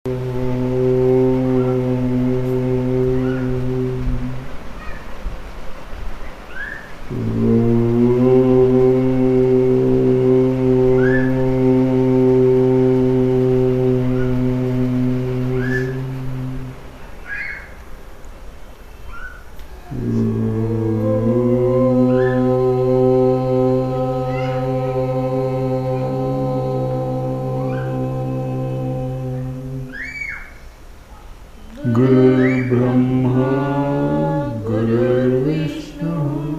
गुरुर्ब्रह्मा गुरुर्विष्णु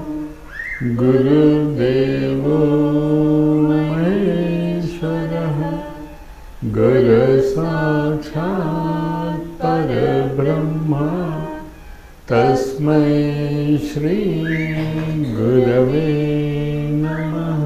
गुरुर्देवो महेश्वरः गुरुसाक्षात् परब्रह्मा तस्मै श्रीगुरवे नमः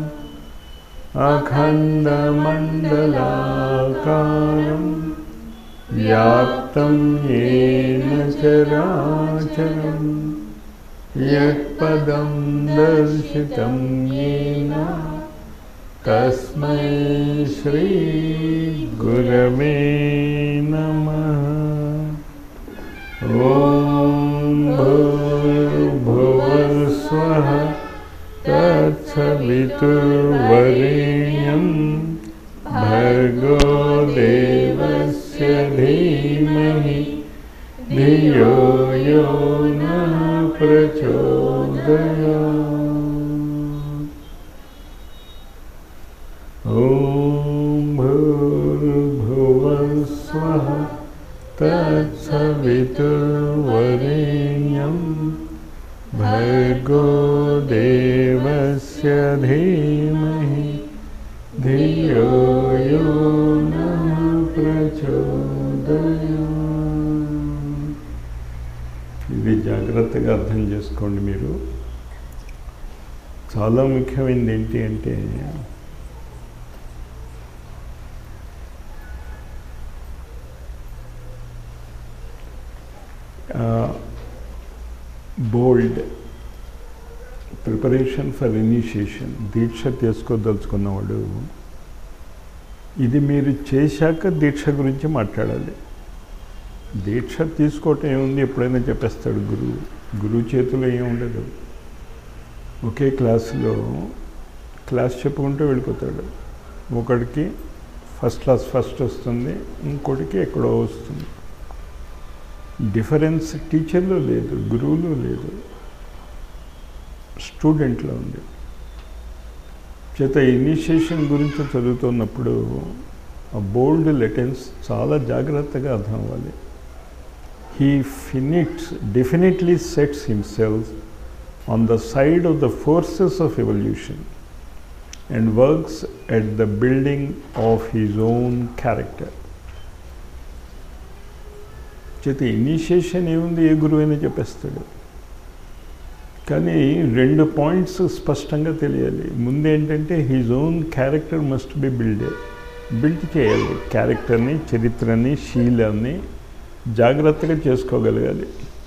अखण्डमण्डलाकारम् व्याप्तं येन चराचरं यत्पदं दर्शितं येन तस्मै श्रीगुरवे नमः ॐ भूर्भुवस्वः तत्सवितुर्वरेण्यं भर्गो देवस्य धीमहि धियो यो न प्रचोदयात् ॐ भूर्भुवस्वः तत्सवितुर्वरेण्यं भर्गो देवस्य धीमहि ధియో యో నః ప్రచోదయాత్. ఇది జాగ్రత్తగా అర్థం చేసుకోండి మీరు చాలా ముఖ్యమైనది ఏంటి అంటే బోల్డ్ ప్రిపరేషన్ ఫర్ ఇనిషియేషన్ దీక్ష తీసుకోదలుచుకున్నవాడు ఇది మీరు చేశాక దీక్ష గురించి మాట్లాడాలి దీక్ష తీసుకోవటం ఏముంది ఎప్పుడైనా చెప్పేస్తాడు గురువు గురువు చేతిలో ఏముండదు ఒకే క్లాసులో క్లాస్ చెప్పుకుంటూ వెళ్ళిపోతాడు ఒకడికి ఫస్ట్ క్లాస్ ఫస్ట్ వస్తుంది ఇంకోటికి ఎక్కడో వస్తుంది డిఫరెన్స్ టీచర్లో లేదు గురువులో లేదు స్టూడెంట్లో ఉంది చేత ఇనిషియేషన్ గురించి చదువుతున్నప్పుడు ఆ బోల్డ్ లెటెన్స్ చాలా జాగ్రత్తగా అర్థం అవ్వాలి he finites definitely sets himself on the side of the forces of evolution and works at the building of his own character చేత ఇనిషియేషన్ ఏముంది ఏ గురువైనా చెప్పేస్తాడు కానీ రెండు పాయింట్స్ స్పష్టంగా తెలియాలి ముందు ఏంటంటే his own character must be build build చేయాలి క్యారెక్టర్ని చరిత్రని శీలాన్ని జాగ్రత్తగా చేసుకోగలగాలి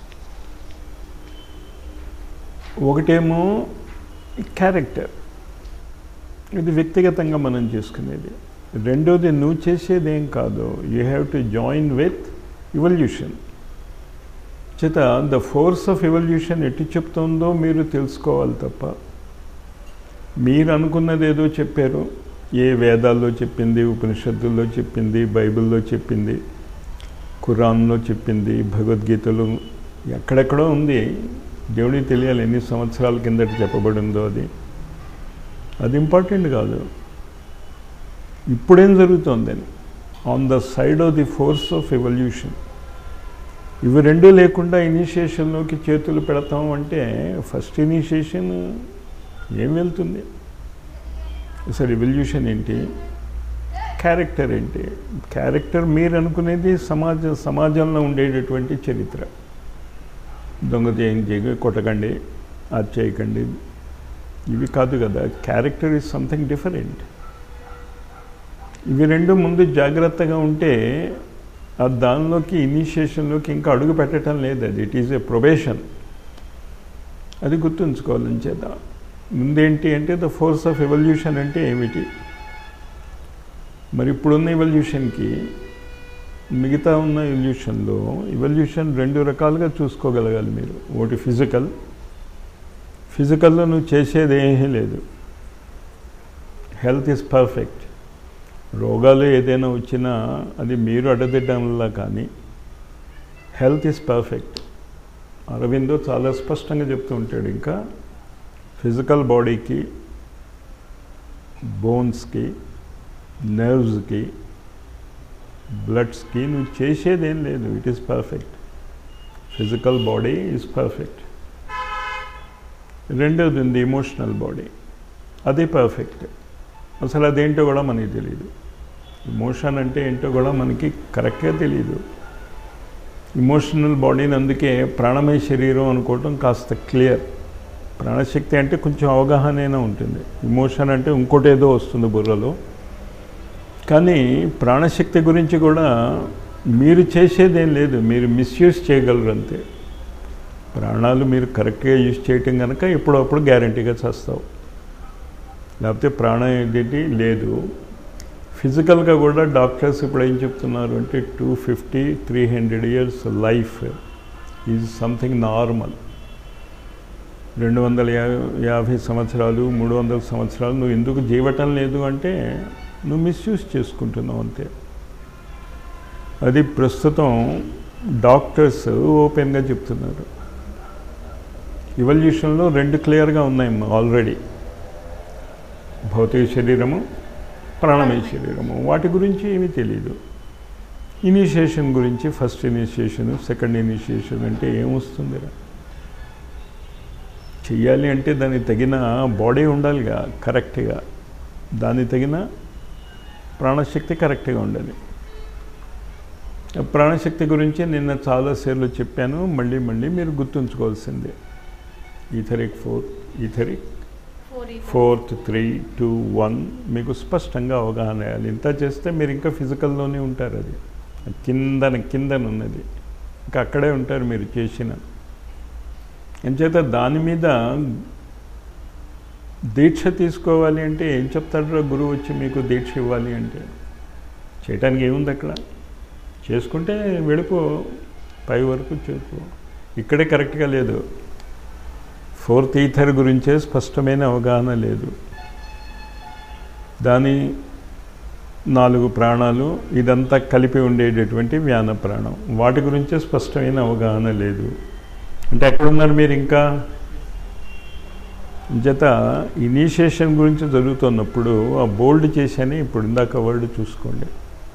ఒకటేమో క్యారెక్టర్ ఇది వ్యక్తిగతంగా మనం చేసుకునేది రెండోది నువ్వు చేసేది ఏం కాదు you have to join with evolution చేత ద ఫోర్స్ ఆఫ్ ఎవల్యూషన్ ఎటు చెప్తుందో మీరు తెలుసుకోవాలి తప్ప మీరు అనుకున్నది ఏదో చెప్పారు ఏ వేదాల్లో చెప్పింది ఉపనిషత్తుల్లో చెప్పింది బైబిల్లో చెప్పింది ఖురాన్లో చెప్పింది భగవద్గీతలో ఎక్కడెక్కడో ఉంది దేవుడికి తెలియాలి ఎన్ని సంవత్సరాల కిందట చెప్పబడిందో అది అది ఇంపార్టెంట్ కాదు ఇప్పుడేం జరుగుతోందని on the side of the force of evolution ఇవి రెండు లేకుండా ఇనిషియేషన్లోకి చేతులు పెడతాం అంటే ఫస్ట్ ఇనిషియేషన్ ఏం వెళ్తుంది అసలు ఎవల్యూషన్ ఏంటి క్యారెక్టర్ ఏంటి క్యారెక్టర్ మీరు అనుకునేది సమాజ సమాజంలో ఉండేటటువంటి చరిత్ర దొంగ చేయించి కొట్టకండి అది చేయకండి ఇవి కాదు కదా క్యారెక్టర్ ఈజ్ సంథింగ్ డిఫరెంట్ ఇవి రెండు ముందు జాగ్రత్తగా ఉంటే ఆ దానిలోకి ఇనిషియేషన్లోకి ఇంకా అడుగు పెట్టడం లేదు అది ఇట్ ఈజ్ ఏ ప్రొబేషన్ అది గుర్తుంచుకోవాలని చేత ముందేంటి అంటే ద ఫోర్స్ ఆఫ్ ఎవల్యూషన్ అంటే ఏమిటి మరి ఇప్పుడున్న ఎవల్యూషన్కి మిగతా ఉన్న ఇల్యూషన్లో ఇవల్యూషన్ రెండు రకాలుగా చూసుకోగలగాలి మీరు ఒకటి ఫిజికల్ ఫిజికల్లో నువ్వు చేసేది ఏమీ లేదు హెల్త్ ఈజ్ పర్ఫెక్ట్ రోగాలు ఏదైనా వచ్చినా అది మీరు అడ్డదిడ్డం వల్ల కానీ హెల్త్ ఈజ్ పర్ఫెక్ట్ అరవిందో చాలా స్పష్టంగా చెప్తూ ఉంటాడు ఇంకా ఫిజికల్ బాడీకి బోన్స్కి నర్వ్స్కి బ్లడ్స్కి నువ్వు చేసేదేం లేదు it is perfect physical body is perfect రెండవది ఉంది ఎమోషనల్ బాడీ అది పర్ఫెక్ట్ అసలు అదేంటో కూడా మనకి తెలియదు ఇమోషన్ అంటే ఏంటో కూడా మనకి కరెక్ట్గా తెలియదు ఇమోషనల్ బాడీని అందుకే ప్రాణమయ శరీరం అనుకోవటం కాస్త క్లియర్ ప్రాణశక్తి అంటే కొంచెం అవగాహన ఉంటుంది ఇమోషన్ అంటే ఇంకోటి ఏదో వస్తుంది బుర్రలో కానీ ప్రాణశక్తి గురించి కూడా మీరు చేసేదేం లేదు మీరు మిస్యూజ్ చేయగలరు అంతే ప్రాణాలు మీరు కరెక్ట్గా యూజ్ చేయటం కనుక ఎప్పుడప్పుడు గ్యారంటీగా చేస్తావు లేకపోతే ప్రాణం ఏంటి లేదు ఫిజికల్గా కూడా డాక్టర్స్ ఇప్పుడు ఏం చెప్తున్నారు అంటే two fifty three hundred years life is something normal రెండు వందల యాభై సంవత్సరాలు మూడు వందల సంవత్సరాలు నువ్వు ఎందుకు జీవటం లేదు అంటే నువ్వు మిస్యూజ్ చేసుకుంటున్నావు అంతే అది ప్రస్తుతం డాక్టర్స్ ఓపెన్గా చెప్తున్నారు ఇవల్యూషన్లో రెండు క్లియర్గా ఉన్నాయి ఆల్రెడీ భౌతిక శరీరము ప్రాణమయ శరీరము వాటి గురించి ఏమీ తెలియదు ఇనిషియేషన్ గురించి ఫస్ట్ ఇనిషియేషన్ సెకండ్ ఇనిషియేషన్ అంటే ఏమొస్తుందిరా చెయ్యాలి అంటే దానికి తగిన బాడీ ఉండాలిగా కరెక్ట్గా దానికి తగిన ప్రాణశక్తి కరెక్ట్గా ఉండాలి ప్రాణశక్తి గురించి నిన్న చాలాసార్లు చెప్పాను మళ్ళీ మళ్ళీ మీరు గుర్తుంచుకోవాల్సిందే etheric fourth etheric fourth three two one మీకు స్పష్టంగా అవగాహన అయ్యాలి ఇంత చేస్తే మీరు ఇంకా ఫిజికల్లోనే ఉంటారు అది కిందన కిందన ఉన్నది ఇంకా అక్కడే ఉంటారు మీరు చేసిన ఎంచేత దాని మీద దీక్ష తీసుకోవాలి అంటే ఏం చెప్తాడు గురువు వచ్చి మీకు దీక్ష ఇవ్వాలి అంటే చేయటానికి ఏముంది అక్కడ చేసుకుంటే వెళ్ళిపో పై వరకు చేరుకో ఇక్కడే కరెక్ట్గా లేదు ఫోర్త్ ఈథర్ గురించే స్పష్టమైన అవగాహన లేదు దాని నాలుగు ప్రాణాలు ఇదంతా కలిపి ఉండేటటువంటి వ్యాన ప్రాణం వాటి గురించే స్పష్టమైన అవగాహన లేదు అంటే ఎక్కడున్నారు మీరు ఇంకా జత ఇనిషియేషన్ గురించి జరుగుతున్నప్పుడు ఆ బోల్డ్ చేశాని ఇప్పుడు ఇందాక వర్డ్ చూసుకోండి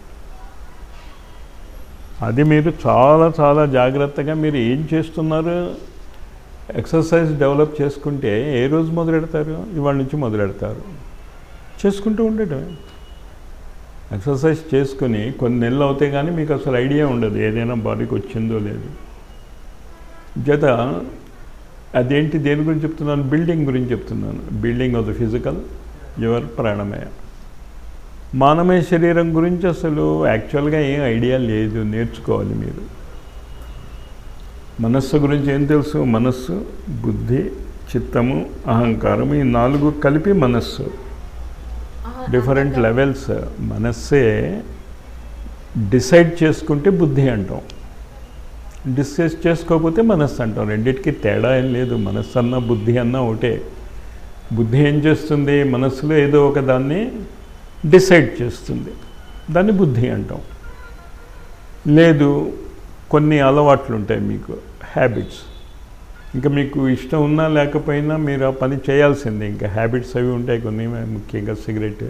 అది మీరు చాలా చాలా జాగ్రత్తగా మీరు ఏం చేస్తున్నారు ఎక్సర్సైజ్ డెవలప్ చేసుకుంటే ఏ రోజు మొదలెడతారు ఇవాళ నుంచి మొదలెడతారు చేసుకుంటూ ఉండటం ఎక్సర్సైజ్ చేసుకుని కొన్ని నెలలు అవుతాయి కానీ మీకు అసలు ఐడియా ఉండదు ఏదైనా బాడీకి వచ్చిందో లేదు జత అదేంటి దేని గురించి చెప్తున్నాను బిల్డింగ్ గురించి చెప్తున్నాను building of the physical your ప్రాణమయ మానమయ శరీరం గురించి అసలు యాక్చువల్గా ఏం ఐడియా లేదు నేర్చుకోవాలి మీరు మనస్సు గురించి ఏం తెలుసు మనస్సు బుద్ధి చిత్తము అహంకారం ఈ నాలుగు కలిపి మనస్సు డిఫరెంట్ లెవెల్స్ మనస్సే డిసైడ్ చేసుకుంటే బుద్ధి అంటాం డిస్కస్ చేసుకోకపోతే మనస్సు అంటాం రెండింటికి తేడా ఏం లేదు మనస్సు అన్న బుద్ధి అన్న ఒకటే బుద్ధి ఏం చేస్తుంది మనస్సులో ఏదో ఒక దాన్ని డిసైడ్ చేస్తుంది దాన్ని బుద్ధి అంటాం లేదు కొన్ని అలవాట్లు ఉంటాయి మీకు హ్యాబిట్స్ ఇంకా మీకు ఇష్టం ఉన్నా లేకపోయినా మీరు ఆ పని చేయాల్సిందే ఇంకా హ్యాబిట్స్ అవి ఉంటాయి కొన్ని ముఖ్యంగా సిగరెట్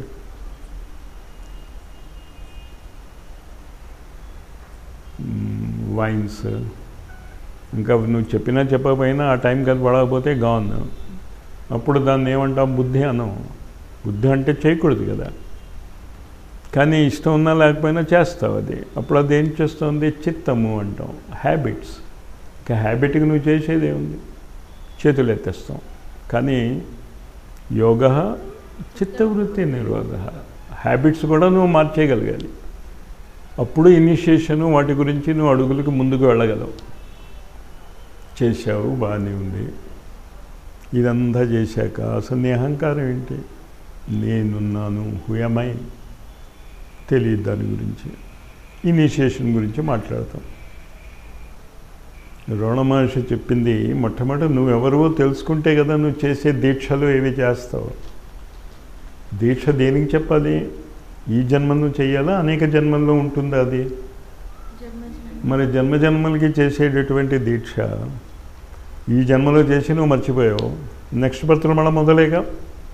వైన్స్ ఇంకా నువ్వు చెప్పినా చెప్పకపోయినా ఆ టైంకి అది పడకపోతే గాన్ అప్పుడు దాన్ని ఏమంటాం బుద్ధి అనం బుద్ధి అంటే చేయకూడదు కదా కానీ ఇష్టం ఉన్నా లేకపోయినా చేస్తావు అది అప్పుడు అది ఏం చేస్తుంది చిత్తము అంటాం హ్యాబిట్స్ ఇంకా హ్యాబిట్కి నువ్వు చేసేది ఏముంది చేతులు ఎత్తేస్తాం కానీ యోగ చిత్తవృత్తి నిరోధ హ్యాబిట్స్ కూడా నువ్వు మార్చేయగలగాలి అప్పుడు ఇనిషియేషను వాటి గురించి నువ్వు అడుగులకు ముందుకు వెళ్ళగలవు చేశావు బాగానే ఉంది ఇదంతా చేశాక అసలు నీ అహంకారం ఏంటి నేనున్నాను హుయమై తెలియదు దాని గురించి ఇనిషియేషన్ గురించి మాట్లాడతాం రమణ మహర్షి చెప్పింది మొట్టమొదటి నువ్వెవరో తెలుసుకుంటే కదా నువ్వు చేసే దీక్షలు ఏవి చేస్తావు దీక్ష దేనికి చెప్పాలి ఈ జన్మను చేయాలా అనేక జన్మల్లో ఉంటుందా అది మరి జన్మ జన్మలకి చేసేటటువంటి దీక్ష ఈ జన్మలో చేసి నువ్వు మర్చిపోయావు నెక్స్ట్ బర్త్లో మళ్ళీ మొదలేగా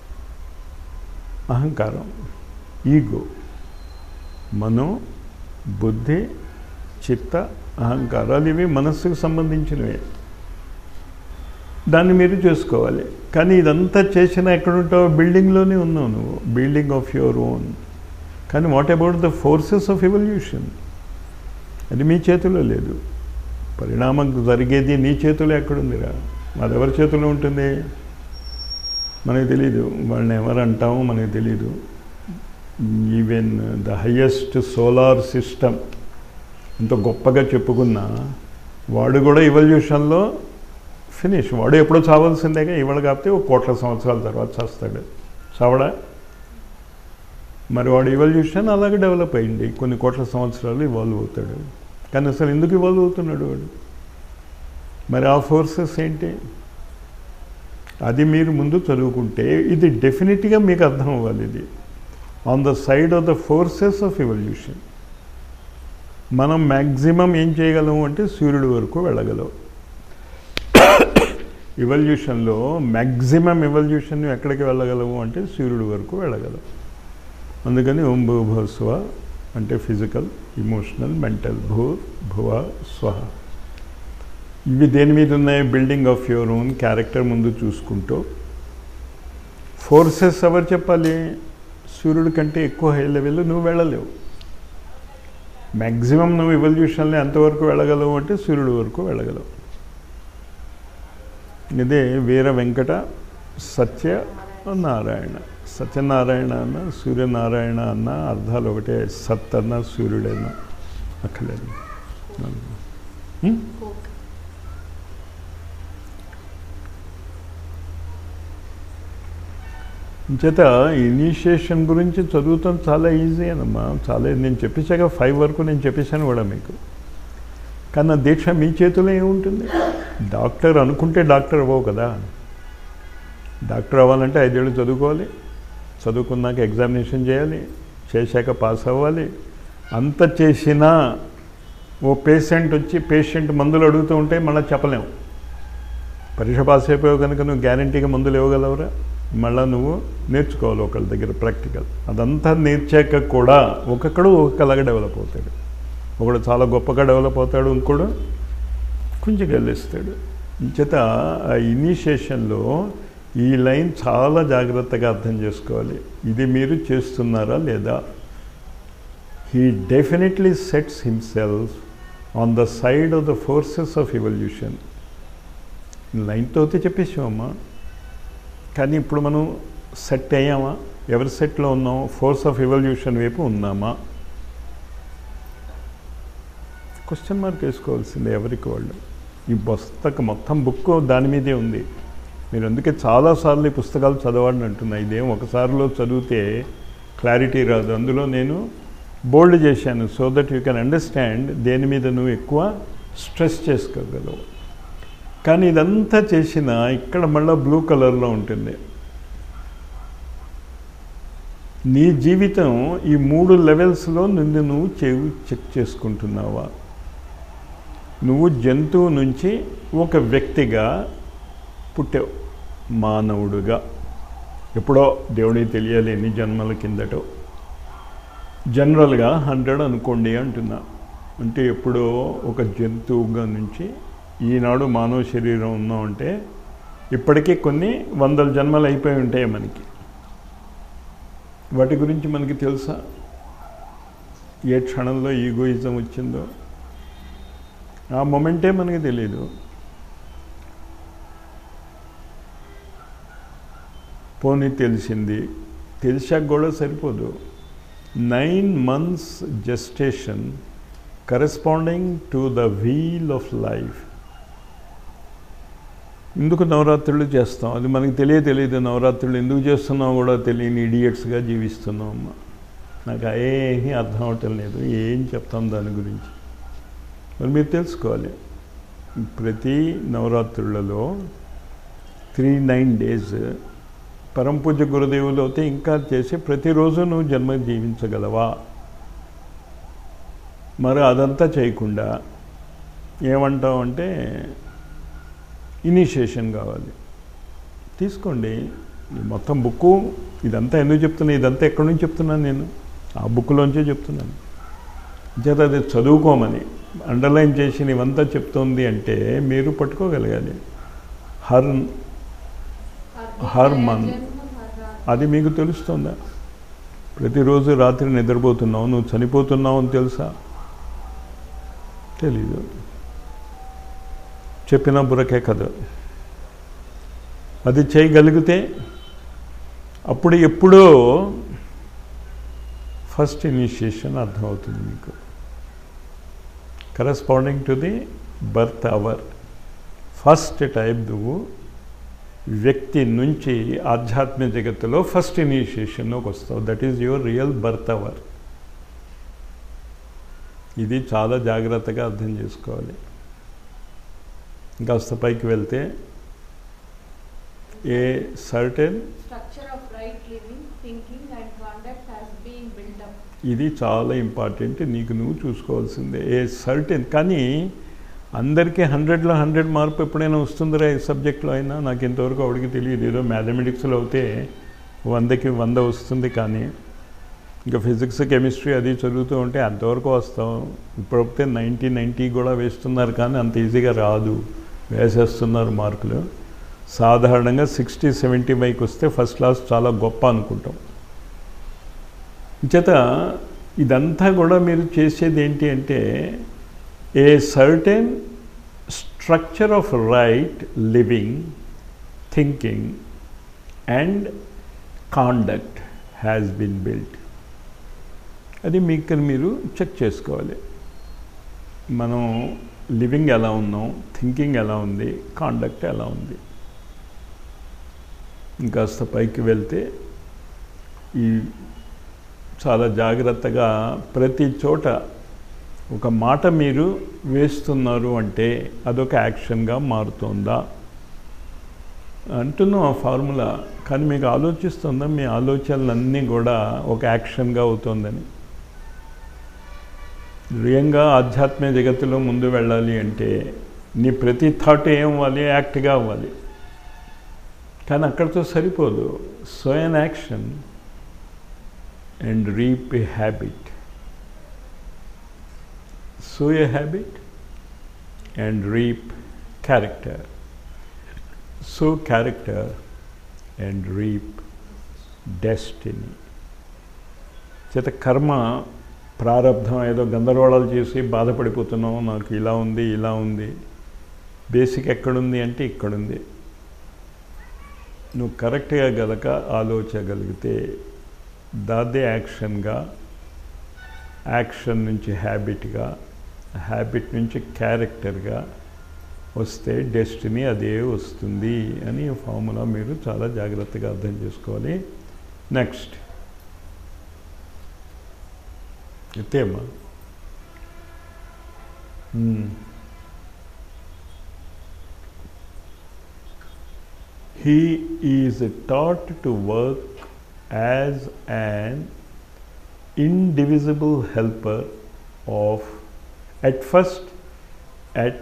అహంకారం ఈగో మనో బుద్ధి చిత్త అహంకారాలు ఇవి మనస్సుకు సంబంధించినవి దాన్ని మీరు చూసుకోవాలి కానీ ఇదంతా చేసినా ఎక్కడుంటావు బిల్డింగ్లోనే ఉన్నావు నువ్వు బిల్డింగ్ ఆఫ్ యువర్ ఓన్ కానీ what about the forces of evolution అది మీ చేతిలో లేదు పరిణామం జరిగేది నీ చేతిలో ఎక్కడుందిరా అది ఎవరి చేతిలో ఉంటుంది మనకు తెలీదు వాళ్ళని ఎవరు అంటామో మనకు తెలీదు even the highest solar system ఎంతో గొప్పగా చెప్పుకున్నా వాడు కూడా ఇవల్యూషన్లో ఫినిష్ వాడు ఎప్పుడో చావాల్సిందేగా ఇవాళ కాకపోతే ఒక కోట్ల సంవత్సరాల తర్వాత చేస్తాడు చావడా మరి వాడు ఇవల్యూషన్ అలాగే డెవలప్ అయింది కొన్ని కోట్ల సంవత్సరాలు ఇవాల్వ్ అవుతాడు కానీ అసలు ఎందుకు ఇవాల్వ్ అవుతున్నాడు వాడు మరి ఆ ఫోర్సెస్ ఏంటి అది మీరు ముందు చదువుకుంటే ఇది డెఫినెట్గా మీకు అర్థం అవ్వాలి ఇది on the side of the forces of evolution మనం మ్యాక్సిమం ఏం చేయగలము అంటే సూర్యుడి వరకు వెళ్ళగలం ఇవల్యూషన్లో మ్యాక్సిమం ఇవల్యూషన్ ఎక్కడికి వెళ్ళగలము అంటే సూర్యుడి వరకు వెళ్ళగలం అందుకని ఓం భూభస్వ అంటే ఫిజికల్ ఇమోషనల్ మెంటల్ భూ భువ స్వహ ఇవి దేని మీద ఉన్నాయి building of your own character ముందు చూసుకుంటూ ఫోర్సెస్ ఎవరు చెప్పాలి సూర్యుడి కంటే ఎక్కువ హై లెవెల్ నువ్వు వెళ్ళలేవు మ్యాక్సిమం నువ్వు ఇవల్యూషన్లో ఎంతవరకు వెళ్ళగలవు అంటే సూర్యుడి వరకు వెళ్ళగలవు ఇదే వీర వెంకట సత్య నారాయణ సత్యనారాయణ అన్న సూర్యనారాయణ అన్న అర్థాలు ఒకటే సత్ అన్న సూర్యుడన్న అక్కలేదు చేత ఇనిషియేషన్ గురించి చదువుతాం చాలా ఈజీ అనమ్మా చాలా నేను చెప్పేశాక ఫైవ్ వరకు నేను చెప్పేశాను కూడా మీకు కానీ ఆ దీక్ష మీ చేతిలో ఏముంటుంది డాక్టర్ అనుకుంటే డాక్టర్ అవ్వవు కదా డాక్టర్ అవ్వాలంటే ఐదేళ్ళు చదువుకోవాలి చదువుకున్నాక ఎగ్జామినేషన్ చేయాలి చేశాక పాస్ అవ్వాలి అంత చేసినా ఓ పేషెంట్ వచ్చి పేషెంట్ మందులు అడుగుతూ ఉంటే మళ్ళీ చెప్పలేము పరీక్ష పాస్ అయిపోయావు కనుక నువ్వు గ్యారంటీగా మందులు ఇవ్వగలవురా మళ్ళీ నువ్వు నేర్చుకోవాలి ఒకళ్ళ దగ్గర ప్రాక్టికల్ అదంతా నేర్చాక కూడా ఒక్కొక్కడు ఒక్కొక్కలాగా డెవలప్ అవుతాడు ఒకడు చాలా గొప్పగా డెవలప్ అవుతాడు ఇంకోడు కొంచెం గెలిస్తాడు చేత ఆ ఇనిషియేషన్లో ఈ లైన్ చాలా జాగ్రత్తగా అర్థం చేసుకోవాలి ఇది మీరు చేస్తున్నారా లేదా he definitely sets himself on the side of the forces of evolution లైన్తో అయితే చెప్పేసామమ్మా కానీ ఇప్పుడు మనం సెట్ అయ్యామా ఎవరి సెట్లో ఉన్నాం ఫోర్స్ ఆఫ్ ఎవల్యూషన్ వైపు ఉన్నామా క్వశ్చన్ మార్క్ వేసుకోవాల్సిందే ఎవరికి వాళ్ళు ఈ పుస్తకం మొత్తం బుక్ దాని మీదే ఉంది మీరు అందుకే చాలాసార్లు ఈ పుస్తకాలు చదవాలని అంటున్నా ఇదేం ఒకసారిలో చదివితే క్లారిటీ రాదు అందులో నేను బోల్డ్ చేశాను so that you can understand దేని మీద నువ్వు ఎక్కువ స్ట్రెస్ చేసుకోగలవు కానీ ఇదంతా చేసిన ఇక్కడ మళ్ళీ బ్లూ కలర్లో ఉంటుంది నీ జీవితం ఈ మూడు లెవెల్స్లో నిన్ను నువ్వు చెవి చెక్ చేసుకుంటున్నావా నువ్వు జంతువు నుంచి ఒక వ్యక్తిగా పుట్టావు మానవుడుగా ఎప్పుడో దేవుడికి తెలియాలి ఎన్ని జన్మల కిందటో జనరల్గా హండ్రెడ్ అనుకోండి అంటున్నా అంటే ఎప్పుడో ఒక జంతువుగా నుంచి ఈనాడు మానవ శరీరం ఉన్నామంటే ఇప్పటికీ కొన్ని వందల జన్మలు అయిపోయి ఉంటాయి మనకి వాటి గురించి మనకి తెలుసా ఏ క్షణంలో ఈగోయిజం వచ్చిందో ఆ మొమెంటే మనకి తెలియదు పోనీ తెలిసింది తెలిసాక కూడా సరిపోదు nine months gestation corresponding to the wheel of life ఎందుకు నవరాత్రులు చేస్తాం అది మనకి తెలియ తెలియదు నవరాత్రులు ఎందుకు చేస్తున్నాం కూడా తెలియని ఇడియట్స్గా జీవిస్తున్నాం అమ్మ నాకు ఏమీ అర్థం అవటం లేదు ఏం చెప్తాం దాని గురించి మరి మీరు తెలుసుకోవాలి ప్రతి నవరాత్రులలో త్రీ నైన్ డేస్ పరంపూజ గురుదేవులు అయితే ఇంకా చేసి ప్రతిరోజు నువ్వు జన్మ జీవించగలవా మరి అదంతా చేయకుండా ఏమంటావు అంటే ఇనిషియేషన్ కావాలి తీసుకోండి ఈ మొత్తం బుక్కు ఇదంతా ఎందుకు చెప్తున్నా ఇదంతా ఎక్కడి నుంచి చెప్తున్నాను నేను ఆ బుక్లోంచే చెప్తున్నాను చేత అది చదువుకోమని అండర్లైన్ చేసి ఇవంతా చెప్తోంది అంటే మీరు పట్టుకోగలగాలి హర్ హర్ మంత్ అది మీకు తెలుస్తుందా ప్రతిరోజు రాత్రి నిద్రపోతున్నావు నువ్వు చనిపోతున్నావు అని తెలుసా తెలీదు చెప్పిన బురకే కదా అది చేయగలిగితే అప్పుడు ఎప్పుడో ఫస్ట్ ఇనిషియేషన్ అర్థమవుతుంది మీకు corresponding to the birth hour first type నువ్వు వ్యక్తి నుంచి ఆధ్యాత్మిక జగత్తులో ఫస్ట్ ఇనిషియేషన్లోకి వస్తావు that is your real birth hour ఇది చాలా జాగ్రత్తగా అర్థం చేసుకోవాలి ఇంకాస్త పైకి వెళ్తే a certain Structure of right living, thinking and conduct has been built up. ఇది చాలా ఇంపార్టెంట్ నీకు నువ్వు చూసుకోవాల్సిందే ఏ సర్టెన్ కానీ అందరికీ హండ్రెడ్లో హండ్రెడ్ మార్పు ఎప్పుడైనా వస్తుందిరా ఈ సబ్జెక్ట్లో అయినా నాకు ఇంతవరకు ఆవిడకి తెలియదు ఏదో మ్యాథమెటిక్స్లో అయితే వందకి వంద వస్తుంది కానీ ఇంకా ఫిజిక్స్ కెమిస్ట్రీ అది చదువుతూ ఉంటే అంతవరకు వస్తాం ఇప్పుడైతే నైంటీ నైంటీ కూడా వేస్తున్నారు కానీ అంత ఈజీగా రాదు వేసేస్తున్నారు మార్కులు సాధారణంగా సిక్స్టీ సెవెంటీ బైక్ వస్తే ఫస్ట్ క్లాస్ చాలా గొప్ప అనుకుంటాం చేత ఇదంతా కూడా మీరు చేసేది ఏంటి అంటే a certain structure of right living thinking and conduct has been built అది మీకు మీరు చెక్ చేసుకోవాలి మనం లివింగ్ ఎలా ఉన్నాం థింకింగ్ ఎలా ఉంది కాండక్ట్ ఎలా ఉంది ఇంకాస్త పైకి వెళ్తే ఈ చాలా జాగ్రత్తగా ప్రతి చోట ఒక మాట మీరు వేస్తున్నారు అంటే అదొక యాక్షన్గా మారుతుందా అంటున్నాం ఆ ఫార్ములా కానీ మీకు ఆలోచిస్తుందా మీ ఆలోచనలన్నీ కూడా ఒక యాక్షన్గా అవుతుందని రియల్గా ఆధ్యాత్మిక జగత్తులో ముందు వెళ్ళాలి అంటే నీ ప్రతి థాట్ ఏం అవ్వాలి యాక్ట్గా అవ్వాలి కానీ అక్కడితో సరిపోదు sow an action and reap a habit sow a habit and reap character sow character and reap destiny చేత కర్మ ప్రారంధం ఏదో గందరగోళాలు చేసి బాధపడిపోతున్నాం నాకు ఇలా ఉంది ఇలా ఉంది బేసిక్ ఎక్కడుంది అంటే ఇక్కడుంది నువ్వు కరెక్ట్గా గలక ఆలోచగలిగితే దాదే యాక్షన్గా యాక్షన్ నుంచి హ్యాబిట్గా హ్యాబిట్ నుంచి క్యారెక్టర్గా వస్తే డెస్టినీ అదే వస్తుంది అని ఫార్ములా మీరు చాలా జాగ్రత్తగా అర్థం చేసుకోవాలి నెక్స్ట్ ఎత్తేమ్మా He is taught to work as an indivisible helper of, at first, at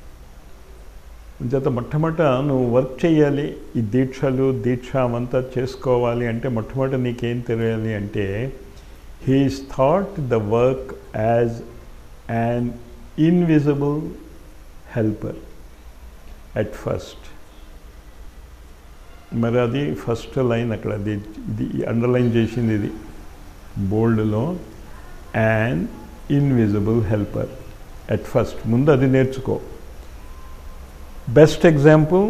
చేత మొట్టమొదట నువ్వు వర్క్ చేయాలి ఈ దీక్షలు దీక్ష అవంతా చేసుకోవాలి అంటే మొట్టమొదట నీకేం తెలియాలి అంటే he is taught the work as an invisible helper at first మరి అది ఫస్ట్ లైన్ అక్కడ అది ఇది అండర్లైన్ చేసింది ఇది బోల్డ్లో an invisible helper at first ముందు అది నేర్చుకో బెస్ట్ ఎగ్జాంపుల్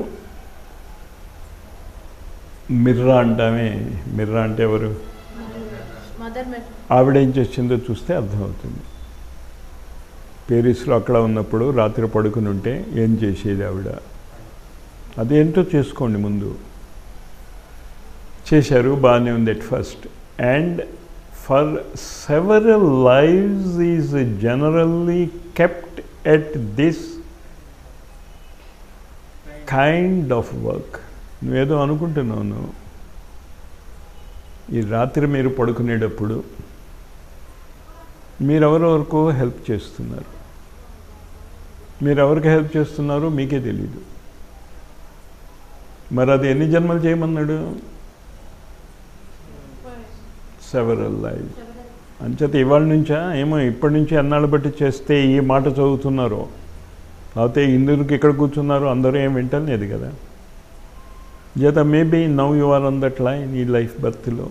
మిర్రా అంటామే మిర్రా అంటే ఎవరు Mother met ఆవిడ ఏం చేసిందో చూస్తే అర్థమవుతుంది పేరిస్లో అక్కడ ఉన్నప్పుడు రాత్రి పడుకుని ఉంటే ఏం చేసేది ఆవిడ అదేంటో చేసుకోండి ముందు చేశారు బాగానే ఉంది at first and for several lives is generally kept at this kind of work నువ్వేదో అనుకుంటున్నావు నువ్వు ఈ రాత్రి మీరు పడుకునేటప్పుడు మీరెవరెవరికో హెల్ప్ చేస్తున్నారు మీరు ఎవరికి హెల్ప్ చేస్తున్నారో మీకే తెలీదు మరి అది ఎన్ని జన్మలు చేయమన్నాడు సెవరల్ లైఫ్ అంచేత ఇవాళ నుంచా ఏమో ఇప్పటి నుంచి అన్నాళ్ళు బట్టి చేస్తే ఈ మాట చదువుతున్నారో లేకపోతే ఇందుకు ఇక్కడ కూర్చున్నారు అందరూ ఏం వింటలేదు కదా చేత maybe now you are on that line ఈ లైఫ్ బర్త్లో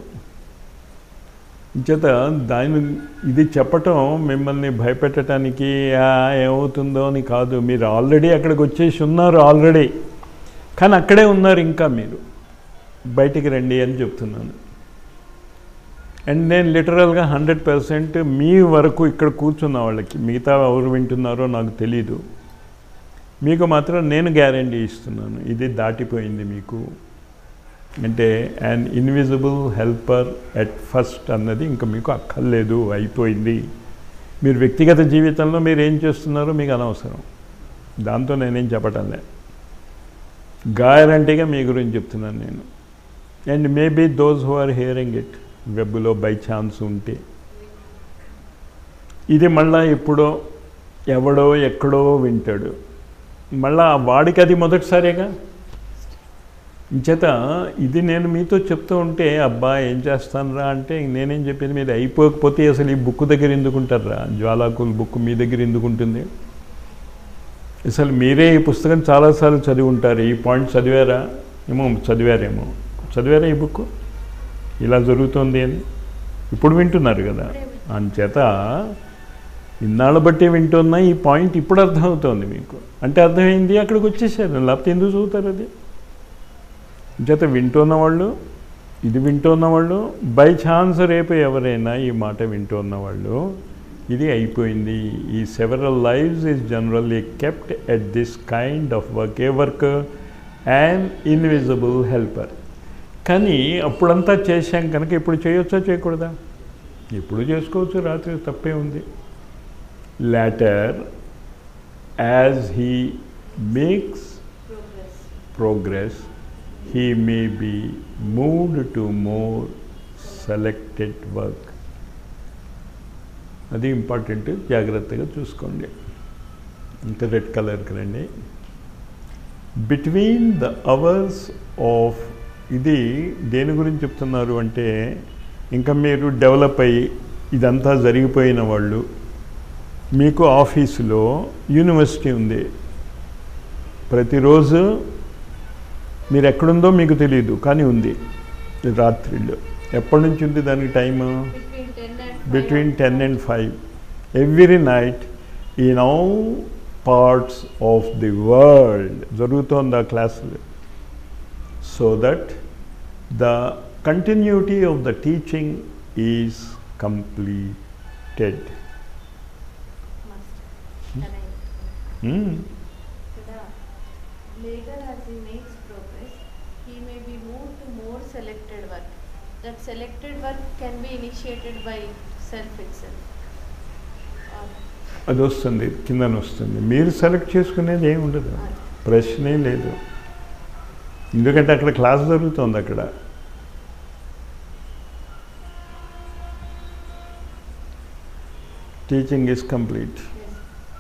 చేత దాని ఇది చెప్పటం మిమ్మల్ని భయపెట్టడానికి "ఆ, ఏమవుతుందో అని కాదు మీరు ఆల్రెడీ అక్కడికి వచ్చేసి ఉన్నారు ఆల్రెడీ కానీ అక్కడే ఉన్నారు ఇంకా మీరు బయటికి రండి అని చెప్తున్నాను అండ్ నేను లిటరల్గా హండ్రెడ్ పర్సెంట్ మీ వరకు ఇక్కడ కూర్చున్న వాళ్ళకి మిగతా ఎవరు వింటున్నారో నాకు తెలీదు మీకు మాత్రం నేను గ్యారంటీ ఇస్తున్నాను ఇది దాటిపోయింది మీకు అంటే and invisible helper at first అన్నది ఇంకా మీకు అక్కర్లేదు అయిపోయింది మీరు వ్యక్తిగత జీవితంలో మీరు ఏం చేస్తున్నారో మీకు అనవసరం దాంతో నేనేం చెప్పటంలే గ్యారంటీగా మీ గురించి చెప్తున్నాను నేను and maybe those who are hearing it వెబ్లో బై ఛాన్స్ ఉంటే ఇది మళ్ళా ఎప్పుడో ఎవడో ఎక్కడో వింటాడు మళ్ళా వాడికి అది మొదటిసారిగా చేత ఇది నేను మీతో చెప్తూ ఉంటే అబ్బా ఏం చేస్తానురా అంటే నేనేం చెప్పేది మీరు అయిపోకపోతే అసలు ఈ బుక్ దగ్గర ఎందుకుంటారా జ్వాలాకుల్ బుక్ మీ దగ్గర ఎందుకుంటుంది అసలు మీరే ఈ పుస్తకం చాలాసార్లు చదివి ఉంటారు ఈ పాయింట్ చదివారా ఏమో చదివారేమో చదివారా ఈ బుక్ ఇలా జరుగుతోంది అని ఇప్పుడు వింటున్నారు కదా అంచేత ఇన్నాళ్ళ బట్టి వింటున్నా ఈ పాయింట్ ఇప్పుడు అర్థమవుతోంది మీకు అంటే అర్థమైంది అక్కడికి వచ్చేసారు లేకపోతే ఎందుకు చదువుతారు అది చేత వింటున్న వాళ్ళు ఇది వింటున్న వాళ్ళు బై ఛాన్స్ రేపు ఎవరైనా ఈ మాట వింటున్న వాళ్ళు ఇది అయిపోయింది ఈ several lives is generally kept at this kind of work a work and invisible helper కానీ అప్పుడంతా చేశాం కనుక ఇప్పుడు చేయొచ్చా చేయకూడదా ఇప్పుడు చేసుకోవచ్చు రాత్రి తప్పే ఉంది later as he makes Progress. progress he may be moved to more selected work అది ఇంపార్టెంట్ జాగ్రత్తగా చూసుకోండి ఇంకా రెడ్ కలర్కి రండి బిట్వీన్ ద అవర్స్ ఆఫ్ ఇది దేని గురించి చెప్తున్నారు అంటే ఇంకా మీరు డెవలప్ అయ్యి ఇదంతా జరిగిపోయిన వాళ్ళు మీకు ఆఫీసులో యూనివర్సిటీ ఉంది ప్రతిరోజు మీరు ఎక్కడుందో మీకు తెలియదు కానీ ఉంది రాత్రిళ్ళు ఎప్పటి నుంచి ఉంది దానికి time Between 10 and 5 between ten and five every night in all parts of the world జరుగుతోంది ఆ క్లాసులు so that the continuity of the teaching is completed must. Can I? Kada, later as he makes progress, he may be moved to more selected work. That selected work can be initiated by self itself. Or, అది వస్తుంది కిందన వస్తుంది మీరు select చేసుకునేది ఏమి ఉండదు or ప్రశ్నే లేదు ఎందుకంటే అక్కడ క్లాస్ జరుగుతుంది అక్కడ టీచింగ్ ఈజ్ కంప్లీట్ yes.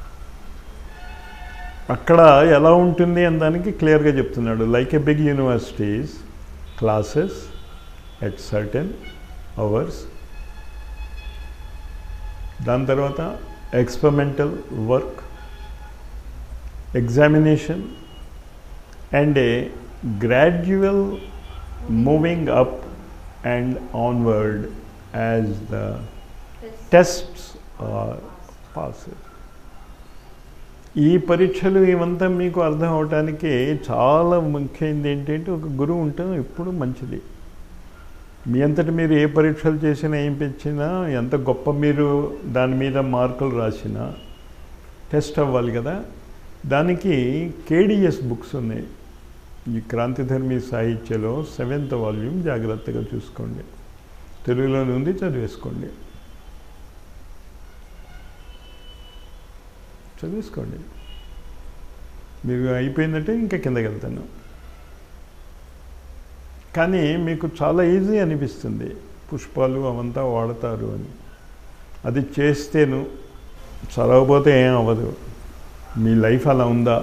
అక్కడ ఎలా ఉంటుంది అని దానికి క్లియర్గా చెప్తున్నాడు like a big universities classes at certain hours దాని తర్వాత experimental work examination and a gradual moving up and onward as the Test. Tests are pass ఈ పరీక్షలు ఇవంతా మీకు అర్థం అవటానికి చాలా ముఖ్యమైనది ఏంటంటే ఒక గురువు ఉండటం ఎప్పుడు మంచిది మీ అంతటి మీరు ఏ పరీక్షలు చేసినా ఏం పెంచినా ఎంత గొప్ప మీరు దాని మీద మార్కులు రాసినా టెస్ట్ అవ్వాలి కదా దానికి కేడిఎస్ బుక్స్ ఉన్నాయి ఈ క్రాంతిధర్మి సాహిత్యలో సెవెంత్ వాల్యూమ్ జాగ్రత్తగా చూసుకోండి తెలుగులోనే ఉంది చదివేసుకోండి చదివేసుకోండి మీరు అయిపోయిందంటే ఇంకా కిందకి వెళ్తాను కానీ మీకు చాలా ఈజీ అనిపిస్తుంది పుష్పాలు అవంతా వాడతారు అని అది చేస్తేను చదవకపోతే ఏం అవ్వదు మీ లైఫ్ అలా ఉందా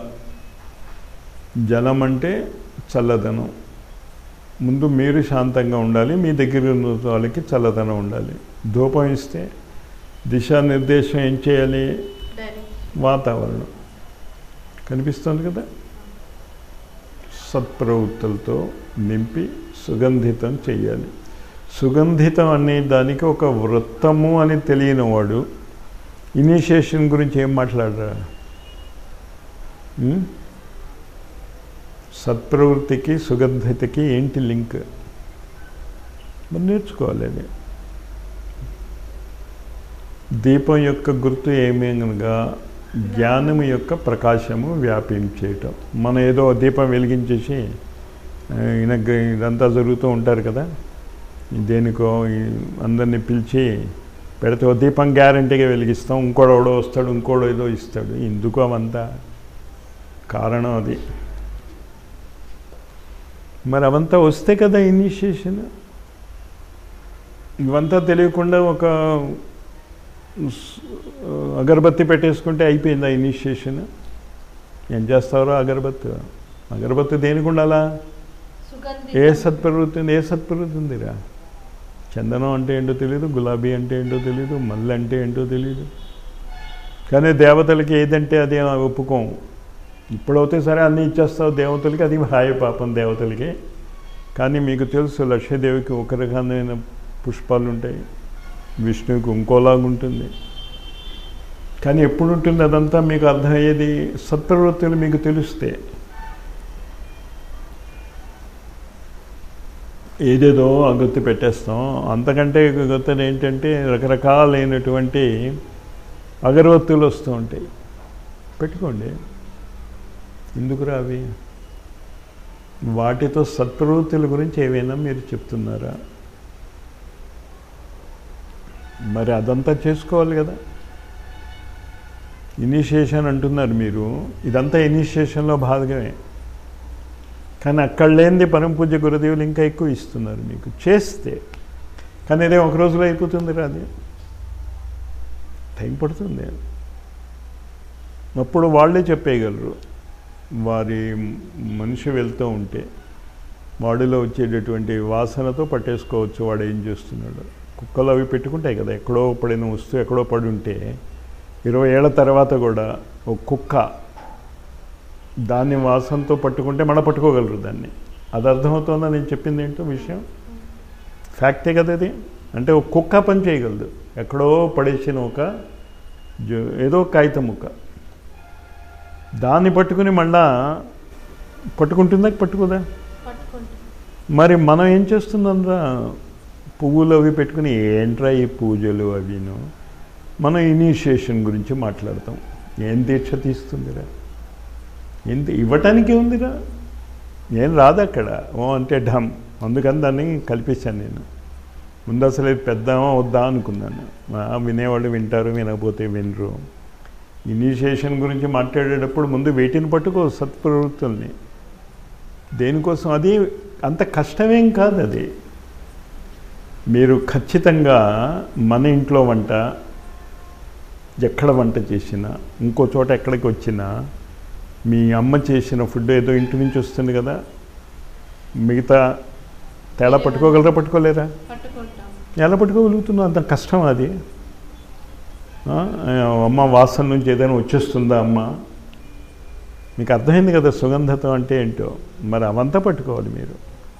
జలం అంటే చల్లదనం ముందు మీరు శాంతంగా ఉండాలి మీ దగ్గర ఉన్న వాళ్ళకి చల్లదనం ఉండాలి ధూపం ఇస్తే దిశానిర్దేశం ఏం చేయాలి డైరెక్ట్ వాతావరణం కనిపిస్తుంది కదా సత్ప్రవృత్తులతో నింపి సుగంధితం చేయాలి సుగంధితం అనే దానికి ఒక వృత్తము అని తెలియని వాడు ఇనిషియేషన్ గురించి ఏం మాట్లాడరా ఉం? సత్ప్రవృత్తికి సుగంధితకి ఏంటి లింక్ మరి నేర్చుకోవాలి అది దీపం యొక్క గుర్తు ఏమి అనగా జ్ఞానం యొక్క ప్రకాశము వ్యాపించేయటం మనం ఏదో దీపం వెలిగించేసి ఆ, ఈయన గ- ఇదంతా జరుగుతూ ఉంటారు కదా దేనికో ఈ అందరినీ పిలిచి పెడితే ఓ దీపం గ్యారంటీగా వెలిగిస్తాం ఇంకోడు ఎవడో వస్తాడు ఇంకోడు ఏదో ఇస్తాడు ఎందుకు అవంతా కారణం అది మరి అవంతా వస్తే కదా ఇనిషియేషన్ ఇవంతా తెలియకుండా ఒక స్- అగరబత్తి పెట్టేసుకుంటే అయిపోయిందా ఇనిషియేషన్ ఏం చేస్తారో అగరబత్తి అగరబత్తి దేనికి ఉండాలా సుగంధి ఏ సత్ప్రవృత్తి ఉంది ఏ సత్ప్రవృత్తి ఉందిరా చందనం అంటే ఏంటో తెలియదు గులాబీ అంటే ఏంటో తెలియదు మల్లె అంటే ఏంటో తెలియదు కానీ దేవతలకి ఏదంటే అది ఒప్పుకోం ఇప్పుడైతే సరే అన్నీ ఇచ్చేస్తావు దేవతలకి అది హాయి పాపం దేవతలకి కానీ మీకు తెలుసు లక్ష్మీదేవికి ఒక రకమైన పుష్పాలు ఉంటాయి విష్ణువుకి ఇంకోలాగా ఉంటుంది కానీ ఎప్పుడు ఉంటుంది అదంతా మీకు అర్థమయ్యేది సత్ప్రవృత్తులు మీకు తెలిస్తే ఏదేదో అగొత్తి పెట్టేస్తాం అంతకంటే గొత్తలు ఏంటంటే రకరకాలైనటువంటి అగరవత్తులు వస్తూ ఉంటాయి పెట్టుకోండి ఎందుకురా అవి వాటితో సత్ప్రవృత్తుల గురించి ఏవైనా మీరు చెప్తున్నారా మరి అదంతా చేసుకోవాలి కదా ఇనిషియేషన్ అంటున్నారు మీరు ఇదంతా ఇనిషియేషన్లో భాగమే కానీ అక్కడ లేనిది పరమ పూజ్య గురుదేవులు ఇంకా ఎక్కువ ఇస్తున్నారు మీకు చేస్తే కానీ అదే ఒక రోజులో అయిపోతుంది అది టైం పడుతుంది అప్పుడు వాళ్ళే చెప్పేయగలరు వారి మనిషి వెళ్తూ ఉంటే వాడిలో వచ్చేటటువంటి వాసనతో పట్టేసుకోవచ్చు వాడు ఏం చేస్తున్నాడు కుక్కలు అవి పెట్టుకుంటాయి కదా ఎక్కడో పడిన వస్తువు ఎక్కడో పడి ఉంటే ఇరవై ఏళ్ళ తర్వాత కూడా ఒక కుక్క దాన్ని వాసనతో పట్టుకుంటే మన పట్టుకోగలరు దాన్ని అది అర్థమవుతుందా నేను చెప్పింది ఏంటో విషయం ఫ్యాక్టే కదా అది అంటే ఒక కుక్క పని చేయగలదు ఎక్కడో పడేసిన ఒక జో- ఏదో కాగితం ముక్క దాన్ని పట్టుకుని మళ్ళా పట్టుకుంటుందా పట్టుకోదా పట్టుకుంటాం మరి మనం ఏం చేస్తుందంరా పువ్వులు అవి పెట్టుకుని ఏంట్రా ఈ పూజలు అవిను మనం ఇనిషియేషన్ గురించి మాట్లాడతాం ఏం దీక్ష తీస్తుందిరా ఏంటి ఇవ్వటానికి ఉందిరా ఏం రాదు అక్కడ ఓ అంటే ఢమ్ అందుకని దాన్ని కల్పించాను నేను ముందు అసలు ఇది పెద్దామా వద్దా అనుకున్నాను ఆ, వినేవాళ్ళు వింటారు వినకపోతే వినరు ఇనిషియేషన్ గురించి మాట్లాడేటప్పుడు ముందు వేటిని పట్టుకో సత్ప్రవృత్తుల్ని దేనికోసం అది అంత కష్టమేం కాదు అది మీరు ఖచ్చితంగా మన ఇంట్లో వంట ఎక్కడ వంట చేసినా ఇంకో చోట ఎక్కడికి వచ్చినా మీ అమ్మ చేసిన ఫుడ్ ఏదో ఇంటి నుంచి వస్తుంది కదా మిగతా తేడా పట్టుకోగలరా పట్టుకోలేరా పట్టుకుంటాం ఎలా పట్టుకోగలుగుతున్నావు అంత కష్టం అది ఆ, అమ్మ వాసన నుంచి ఏదైనా వచ్చేస్తుందా అమ్మ మీకు అర్థమైంది కదా సుగంధతం అంటే ఏంటో మరి అవంతా పట్టుకోవాలి మీరు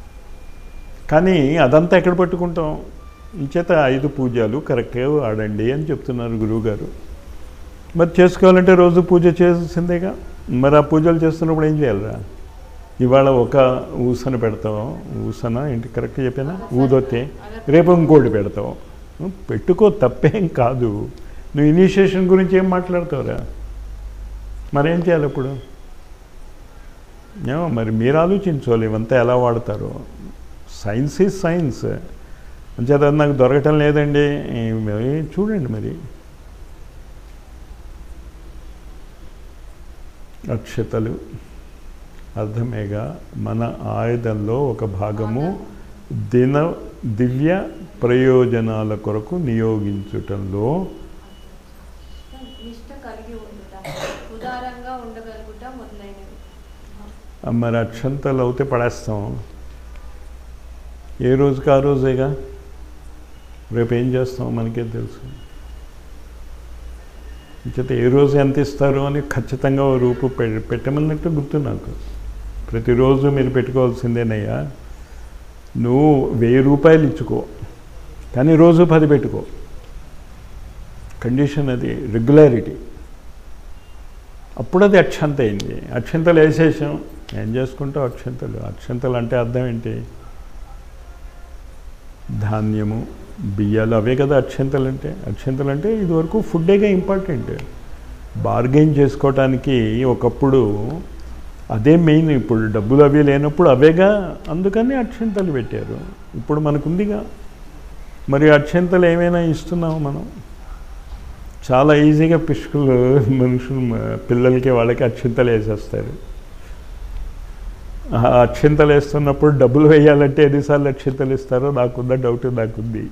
కానీ అదంతా ఎక్కడ పట్టుకుంటాం ఇంచేత ఐదు పూజలు కరెక్ట్గా ఆడండి అని చెప్తున్నారు గురువుగారు మరి చేసుకోవాలంటే రోజు పూజ చేసిందేగా మరి ఆ పూజలు చేస్తున్నప్పుడు ఏం చేయాలిరా ఇవాళ ఒక ఊసన పెడతావు ఊసన ఏంటి కరెక్ట్ చెప్పానా ఊదొత్తే రేపు ఇంకోటి పెడతావు నువ్వు పెట్టుకో తప్పేం కాదు నువ్వు ఇనిషియేషన్ గురించి ఏం మాట్లాడతావురా మరేం చేయాలి ఇప్పుడు ఏమో మరి మీరు ఆలోచించాలి ఇవంతా ఎలా వాడతారో సైన్స్ ఈజ్ సైన్స్ అంచేత అది నాకు దొరకటం లేదండి ఏ- మరి చూడండి మరి అక్షతలు అర్థమేగా మన ఆయుధంలో ఒక భాగము దిన దివ్య ప్రయోజనాల కొరకు నియోగించుటంలో నిష్ట కలిగి ఉండుట ఉదారంగా ఉండగలుగుట మొదలైనవి ఆ మరి అక్షంతలు అవుతే పడేస్తాం ఏ రోజుకి ఆ రోజేగా రేపు ఏం చేస్తాం మనకే తెలుసు చేత ఏ రోజు ఎంత ఇస్తారు అని ఖచ్చితంగా ఓ రూపు పె- పెట్టమన్నట్టు గుర్తు నాకు ప్రతిరోజు మీరు పెట్టుకోవాల్సిందేనయ్యా నువ్వు వెయ్యి రూపాయలు ఇచ్చుకో కానీ రోజు పది పెట్టుకో కండిషన్ అది రెగ్యులారిటీ అప్పుడు అది అక్షంత అయింది అక్షంతలు వేసేసాం ఏం చేసుకుంటావు అక్షంతలు అక్షంతలు అంటే అర్థం ఏంటి ధాన్యము బియ్యాలు అవే కదా అక్షంతలు అంటే అక్షంతలు అంటే ఇదివరకు ఫుడ్డేగా ఇంపార్టెంట్ బార్గెయిన్ చేసుకోవటానికి ఒకప్పుడు అదే మెయిన్ ఇప్పుడు డబ్బులు అవి లేనప్పుడు అవేగా అందుకని అక్షంతలు పెట్టారు ఇప్పుడు మనకుందిగా మరి అక్షంతలు ఏమైనా ఇస్తున్నాము మనం చాలా ఈజీగా పిష్కులు మనుషులు మ- పిల్లలకి వాళ్ళకి అక్షింతలు వేసేస్తారు ఆ అక్షింతలు వేస్తున్నప్పుడు డబ్బులు వేయాలంటే ఎన్నిసార్లు అక్షింతలు ఇస్తారో నాకున్న డౌట్ నాకుంది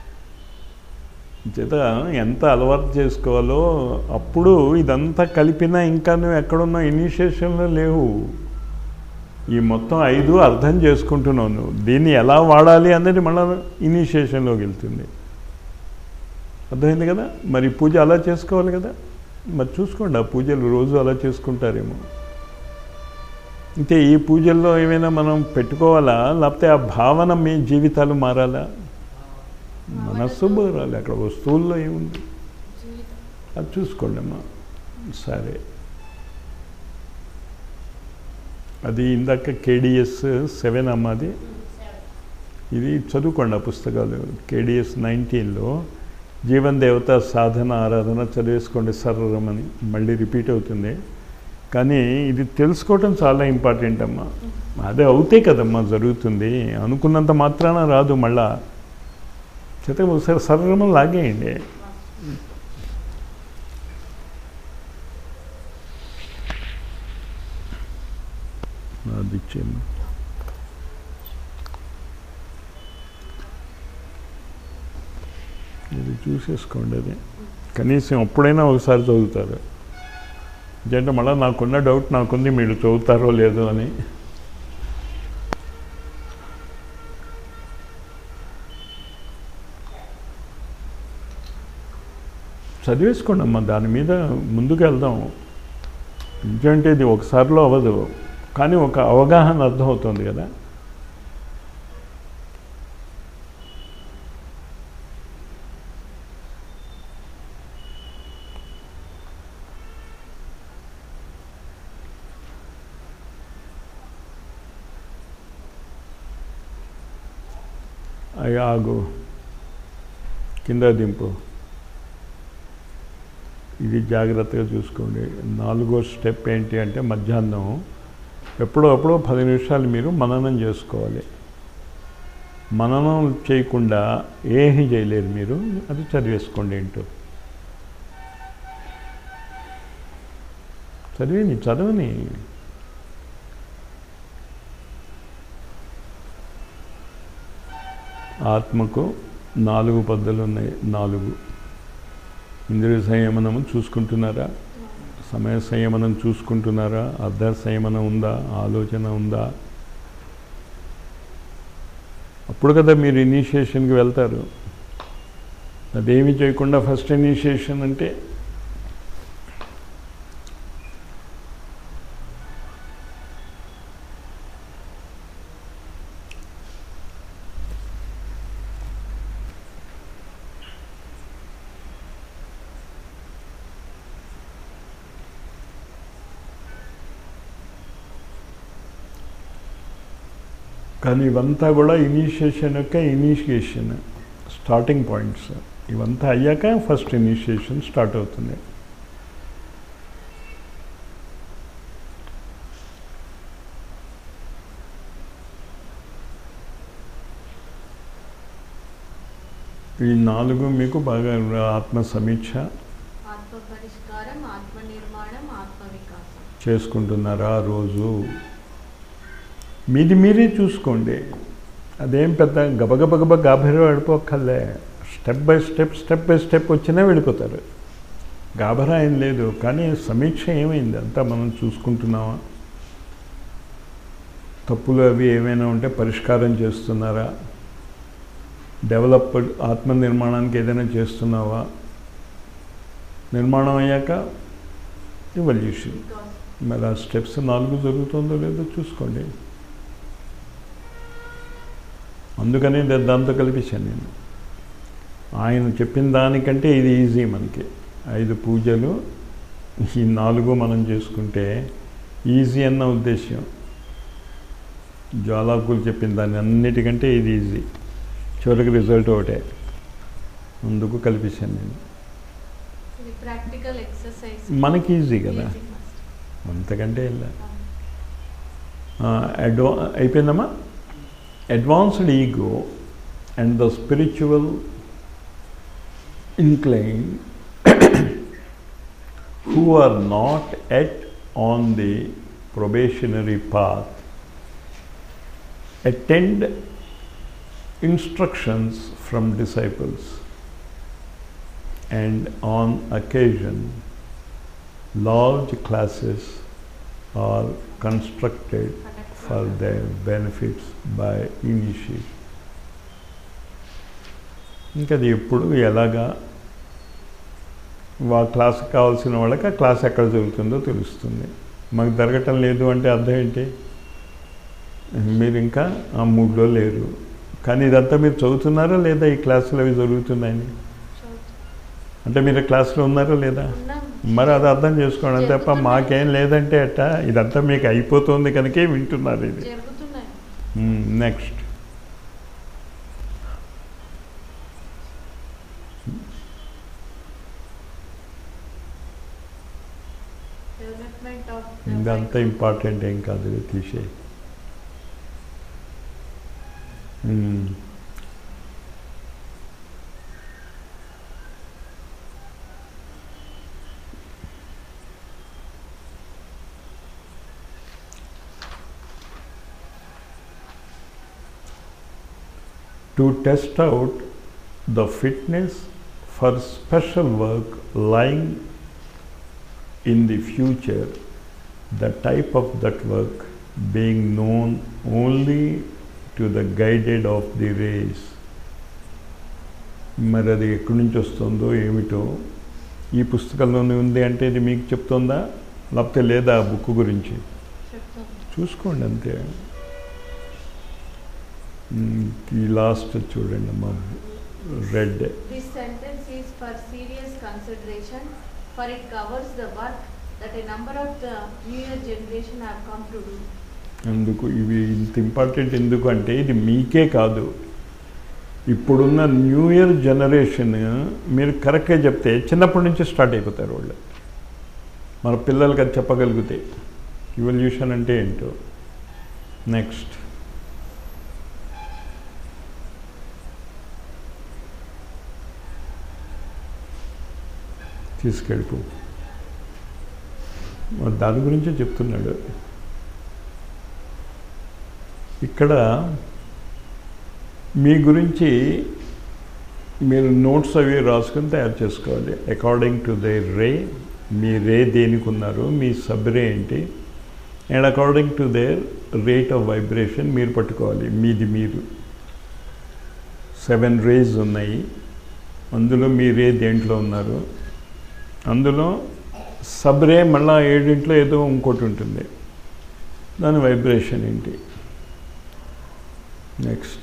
చేత ఎంత అలవాటు చేసుకోవాలో అప్పుడు ఇదంతా కలిపినా ఇంకా నువ్వు ఎక్కడున్నా ఇనిషియేషన్లో లేవు ఈ మొత్తం ఐదు అర్థం చేసుకుంటున్నావు నువ్వు దీన్ని ఎలా వాడాలి అనేది మళ్ళీ ఇనిషియేషన్లోకి వెళ్తుంది అర్థమైంది కదా మరి పూజ అలా చేసుకోవాలి కదా మరి చూసుకోండి ఆ పూజలు రోజు అలా చేసుకుంటారేమో అంటే ఈ పూజల్లో ఏమైనా మనం పెట్టుకోవాలా లేకపోతే ఆ భావన మీ జీవితాలు మారాలా మనస్సు మారాలి అక్కడ వస్తువుల్లో ఏముంది జీవితం అది చూసుకోండి అమ్మా సరే అది ఇందాక కేడిఎస్ సెవెన్ అమ్మ అది ఇది చదువుకోండి ఆ పుస్తకాలు కేడిఎస్ నైన్టీన్లో జీవన్ దేవత సాధన ఆరాధన చదివేసుకోండి సర్రమని మళ్ళీ రిపీట్ అవుతుంది కానీ ఇది తెలుసుకోవటం చాలా ఇంపార్టెంట్ అమ్మా అదే అవుతే కదమ్మా జరుగుతుంది అనుకున్నంత మాత్రాన రాదు మళ్ళా చేత ఒకసారి సర్రమని లాగేయండి అది ఇచ్చేయండి ఇది చూసేసుకోండి అది కనీసం ఎప్పుడైనా ఒకసారి చదువుతారు అంటే మళ్ళీ నాకున్న డౌట్ నాకుంది మీరు చదువుతారో లేదో అని చదివేసుకోండి అమ్మా దాని మీద ముందుకు వెళ్దాం ఎందుకంటే ఇది ఒకసారిలో అవ్వదు కానీ ఒక అవగాహన అర్థమవుతుంది కదా అయ్యి ఆగు కింద దింపు ఇది జాగ్రత్తగా చూసుకోండి నాలుగో స్టెప్ ఏంటి అంటే మధ్యాహ్నం ఎప్పుడో అప్పుడో పది నిమిషాలు మీరు మననం చేసుకోవాలి మననం చేయకుండా ఏమీ చేయలేరు మీరు అది చదివేసుకోండి ఏంటో చదివిని చదవని ఆత్మకు నాలుగు పద్ధతులు ఉన్నాయి నాలుగు ఇంద్రియ సంయమనము చూసుకుంటున్నారా సమయ సంయమనం చూసుకుంటున్నారా అర్ధ సంయమనం ఉందా ఆలోచన ఉందా అప్పుడు కదా మీరు ఇనిషియేషన్కి వెళ్తారు అదేమి చేయకుండా ఫస్ట్ ఇనిషియేషన్ అంటే కానీ ఇవంతా కూడా ఇనిషియేషన్ యొక్క ఇనిషియేషన్ స్టార్టింగ్ పాయింట్స్ ఇవంతా అయ్యాక ఫస్ట్ ఇనిషియేషన్ స్టార్ట్ అవుతుంది ఈ నాలుగు మీకు బాగా ఆత్మ సమీక్ష ఆత్మ పరిష్కారం ఆత్మ నిర్మాణం ఆత్మ వికాసం చేసుకుంటున్నారా రోజు మీది మీరే చూసుకోండి అదేం పెద్ద గబగబ గబ గాభరి పడిపోక్కర్లే step by step step by step వచ్చినా వెళ్ళిపోతారు గాభరా ఏం లేదు కానీ సమీక్ష ఏమైంది అంతా మనం చూసుకుంటున్నామా తప్పులు అవి ఏమైనా ఉంటే పరిష్కారం చేస్తున్నారా డెవలప్డ్ ఆత్మ నిర్మాణానికి ఏదైనా చేస్తున్నావా నిర్మాణం అయ్యాక ఇవల్యూషన్ బికాస్ మరి ఆ స్టెప్స్ నాలుగు జరుగుతుందో లేదో చూసుకోండి అందుకని దా- దాంతో కల్పించాను నేను ఆయన చెప్పిన దానికంటే ఇది ఈజీ మనకి ఐదు పూజలు ఈ నాలుగు మనం చేసుకుంటే ఈజీ అన్న ఉద్దేశ్యం జ్వాలాకులు చెప్పిన దాన్ని అన్నిటికంటే ఇది ఈజీ చివరికి రిజల్ట్ ఒకటే అందుకు కల్పించాను నేను ఇది ప్రాక్టికల్ ఎక్సర్సైజ్ మనకి ఈజీ కదా అంతకంటే ఇలా అడ్వా అయిపోయిందమ్మా advanced ego and the spiritual incline who are not yet on the probationary path attend instructions from disciples and on occasion large classes are constructed for their benefits by initiate ఇంకా అది ఎప్పుడు ఎలాగా వా క్లాస్ కావాల్సిన వాళ్ళకి ఆ class ఎక్కడ జరుగుతుందో తెలుస్తుంది మాకు జరగటం లేదు అంటే అర్థం ఏంటి మీరు ఇంకా ఆ మూడ్లో లేరు కానీ ఇదంతా మీరు చదువుతున్నారా లేదా ఈ క్లాసులు అవి జరుగుతున్నాయని అంటే మీరు క్లాస్లో ఉన్నారా లేదా ఉన్నాం మరి అది అర్థం చేసుకోండి అంతే తప్ప మాకేం లేదంటే అట్ట ఇదంతా మీకు అయిపోతుంది కనుకే వింటున్నారు ఇది జరుగుతున్నాయి నెక్స్ట్ డెవలప్మెంట్ ఆఫ్ ఇదంతా ఇంపార్టెంట్ ఏం కాదు ఇది తీసే to test out the fitness for special work lying in the future, the type of that work being known only to the guided of the race. మరి అది ఎక్కడి నుంచి వస్తుందో ఏమిటో ఈ పుస్తకంలోనే ఉంది అంటే ఇది మీకు చెప్తుందా లేకపోతే లేదా ఆ బుక్ గురించి చెప్తాం చూసుకోండి అంతే మ్, ఈ లాస్ట్ చూడండి అమ్మా read This sentence is for serious consideration, for it covers the work that a number of the new year generation have come to do. ఎందుకు ఇవి ఇంత ఇంపార్టెంట్ ఎందుకు అంటే ఇది మీకే కాదు ఇప్పుడున్న న్యూ ఇయర్ జనరేషన్ మీరు కరెక్ట్గా చెప్తే చిన్నప్పటి నుంచి స్టార్ట్ అయిపోతారు వాళ్ళు మన పిల్లలకి అది చెప్పగలిగితే ఇవల్యూషన్ అంటే ఏంటో నెక్స్ట్ తీసుకెళ్ళిపో మరి దాని గురించే చెప్తున్నాడు ఇక్కడ మీ గురించి మీరు నోట్స్ అవి రాసుకుని తయారు చేసుకోవాలి అకార్డింగ్ టు ద రే మీ రే దేనికి ఉన్నారు మీ సబ్ రే ఏంటి and according to their rate of vibration మీరు పట్టుకోవాలి మీది మీరు సెవెన్ రేస్ ఉన్నాయి అందులో మీ రే దేంట్లో ఉన్నారు అందులో సబ్ రే మళ్ళా ఏడింట్లో ఏదో ఇంకోటి ఉంటుంది దాని వైబ్రేషన్ ఏంటి next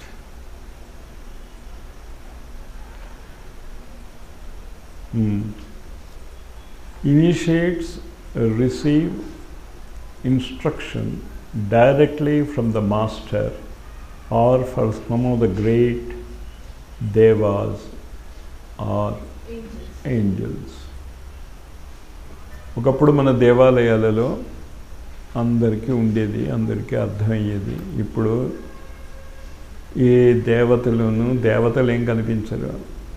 initiates receive instruction directly from the master or for some of the great devas or Angels. Angels ఒకప్పుడు మన దేవాలయాలలో అందరికీ ఉండేది అందరికీ అర్థమయ్యేది ఇప్పుడు ఏ దేవతలోనూ దేవతలు ఏం కనిపించరు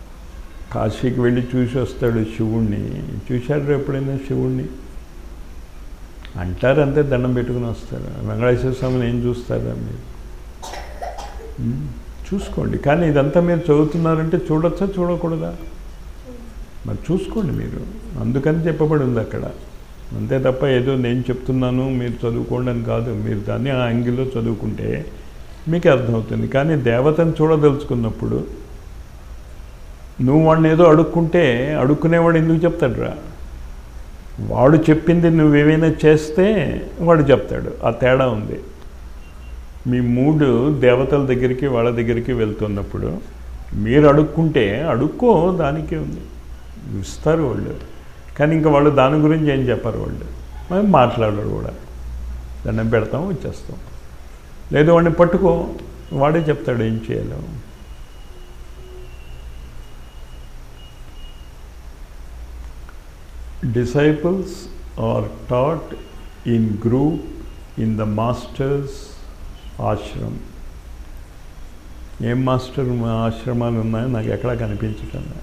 కాశీకి వెళ్ళి చూసి వస్తాడు శివుణ్ణి చూశాడు ఎప్పుడైనా శివుణ్ణి అంటారు అంతే దండం పెట్టుకుని వస్తారు వెంకటేశ్వర స్వామిని ఏం చూస్తారా మీరు ఉమ్, చూసుకోండి కానీ ఇదంతా మీరు చదువుతున్నారంటే చూడొచ్చా చూడకూడదా మరి చూసుకోండి మీరు అందుకని చెప్పబడి ఉంది అక్కడ అంతే తప్ప ఏదో నేను చెప్తున్నాను మీరు చదువుకోండి అని కాదు మీరు దాన్ని ఆ యాంగిల్లో చదువుకుంటే మీకు అర్థమవుతుంది కానీ దేవతను చూడదలుచుకున్నప్పుడు నువ్వు వాడిని ఏదో అడుక్కుంటే అడుక్కునేవాడు ఎందుకు చెప్తాడురా వాడు చెప్పింది నువ్వేమైనా చేస్తే వాడు చెప్తాడు ఆ తేడా ఉంది మీ మూడు దేవతల దగ్గరికి వాళ్ళ దగ్గరికి వెళ్తున్నప్పుడు మీరు అడుక్కుంటే అడుక్కో దానికే ఉంది ఇస్తారు వాళ్ళు కానీ ఇంకా వాళ్ళు దాని గురించి ఏం చెప్పరు వాళ్ళు మరి మాట్లాడరు కూడా దండం పెడతాం వచ్చేస్తాం లేదు వాడిని పట్టుకో వాడే చెప్తాడు ఏం చేయాలో disciples are taught in group in the master's ashram ఏం మాస్టర్ ఆశ్రమాలు ఉన్నాయో నాకు ఎక్కడా కనిపించటం లేదు.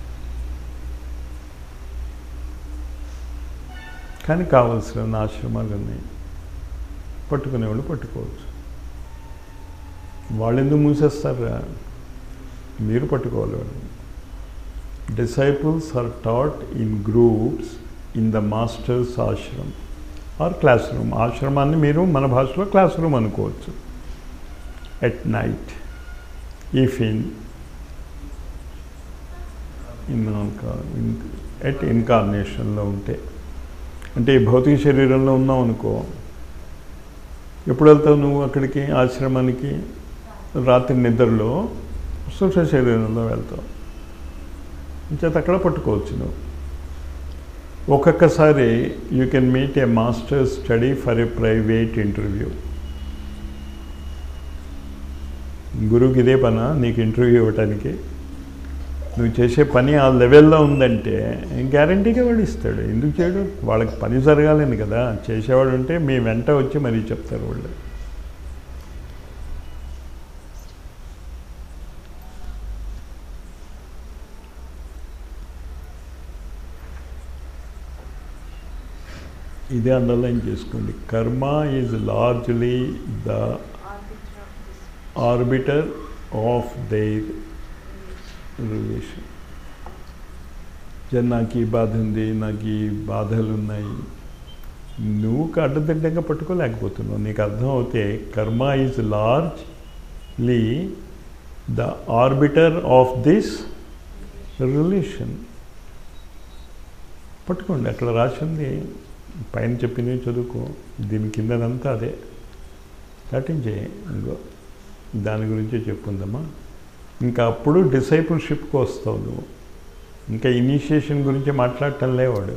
కానీ కావలసిన ఆశ్రమాలు ఉన్నాయి పట్టుకునేవాళ్ళు పట్టుకోవచ్చు వాళ్ళు ఎందుకు మూసేస్తారా మీరు పట్టుకోవాలి వాళ్ళు disciples are taught in groups in the master's ashram or class room ఆశ్రమాన్ని మీరు మన భాషలో క్లాస్ రూమ్ అనుకోవచ్చు at night if in in at ఇన్కార్నేషన్లో ఉంటే అంటే ఈ భౌతిక శరీరంలో ఉన్నావు అనుకో ఎప్పుడు వెళ్తావు నువ్వు అక్కడికి ఆశ్రమానికి రాత్రి నిద్రలో సూక్ష్మ శరీరంలో వెళ్తావు చేత అక్కడ పట్టుకోవచ్చు నువ్వు ఒక్కొక్కసారి you can meet a master study for a private interview గురువుకి ఇదే పనా నీకు ఇంటర్వ్యూ ఇవ్వటానికి నువ్వు చేసే పని ఆ లెవెల్లో ఉందంటే గ్యారంటీగా వాడు ఇస్తాడు ఎందుకు చేయడు వాళ్ళకి పని జరగాలని కదా చేసేవాడు ఉంటే మీ వెంట వచ్చి మరీ చెప్తారు వాళ్ళు ఇదే అండర్లైన్ చేసుకోండి karma is largely the arbiter arbiter of this of their relation జన్ నాకు ఈ బాధ ఉంది నాకు ఈ బాధలు ఉన్నాయి నువ్వు అడ్డదిడ్డంగా పట్టుకోలేకపోతున్నావు నీకు అర్థం అవుతే karma is largely the arbiter of this relation పట్టుకోండి అక్కడ రాసింది పైన చెప్పినవి చదువుకో దీని కిందనంతా అదే దాటించే ఇంకో దాని గురించే చెప్పుందమ్మా ఇంకా అప్పుడు డిసైపుల్షిప్కి వస్తావు నువ్వు ఇంకా ఇనిషియేషన్ గురించి మాట్లాడటం లేవాడు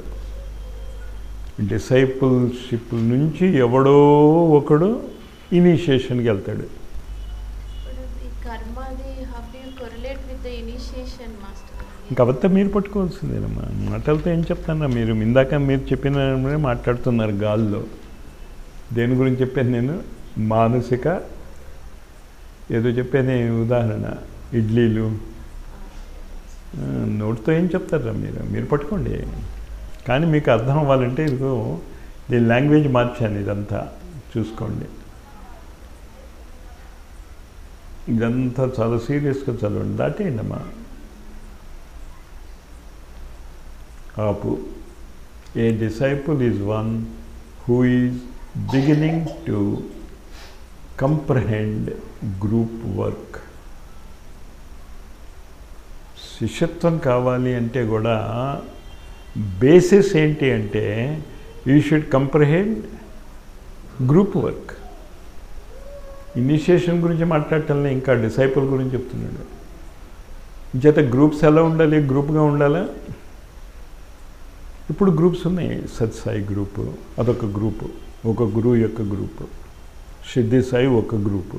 డిసైపుల్షిప్ నుంచి ఎవడో ఒకడు ఇనిషియేషన్కి వెళ్తాడు ఇప్పుడు ఈ కర్మది how do you correlate with the initiation master ఇంకా అవంతా మీరు పట్టుకోవాల్సిందేనమ్మా మాటలతో ఏం చెప్తానా మీరు ఇందాక మీరు చెప్పిన మాట్లాడుతున్నారు గాల్లో దేని గురించి చెప్పాను నేను మానసిక ఏదో చెప్పాను ఉదాహరణ ఇడ్లీలు ఆ, నోటితో ఏం చెప్తారా మీరు మీరు పట్టుకోండి కానీ మీకు అర్థం అవ్వాలంటే ఇదిగో దీని లాంగ్వేజ్ మార్చాను ఇదంతా చూసుకోండి ఇదంతా చాలా సీరియస్గా చదవండి దాటేయండి అమ్మా ఆపు a disciple is one who is beginning to comprehend group work శిష్యత్వం కావాలి అంటే కూడా బేసిస్ ఏంటి అంటే you should comprehend group work initiation గురించి మాట్లాడటంలో ఇంకా డిసైపుల్ గురించి చెప్తున్నాడు చేత గ్రూప్స్ ఎలా ఉండాలి గ్రూప్గా ఉండాలా ఇప్పుడు గ్రూప్స్ ఉన్నాయి సత్సాయి గ్రూపు అదొక గ్రూపు ఒక గురువు యొక్క గ్రూపు సిద్ధి సాయి ఒక గ్రూపు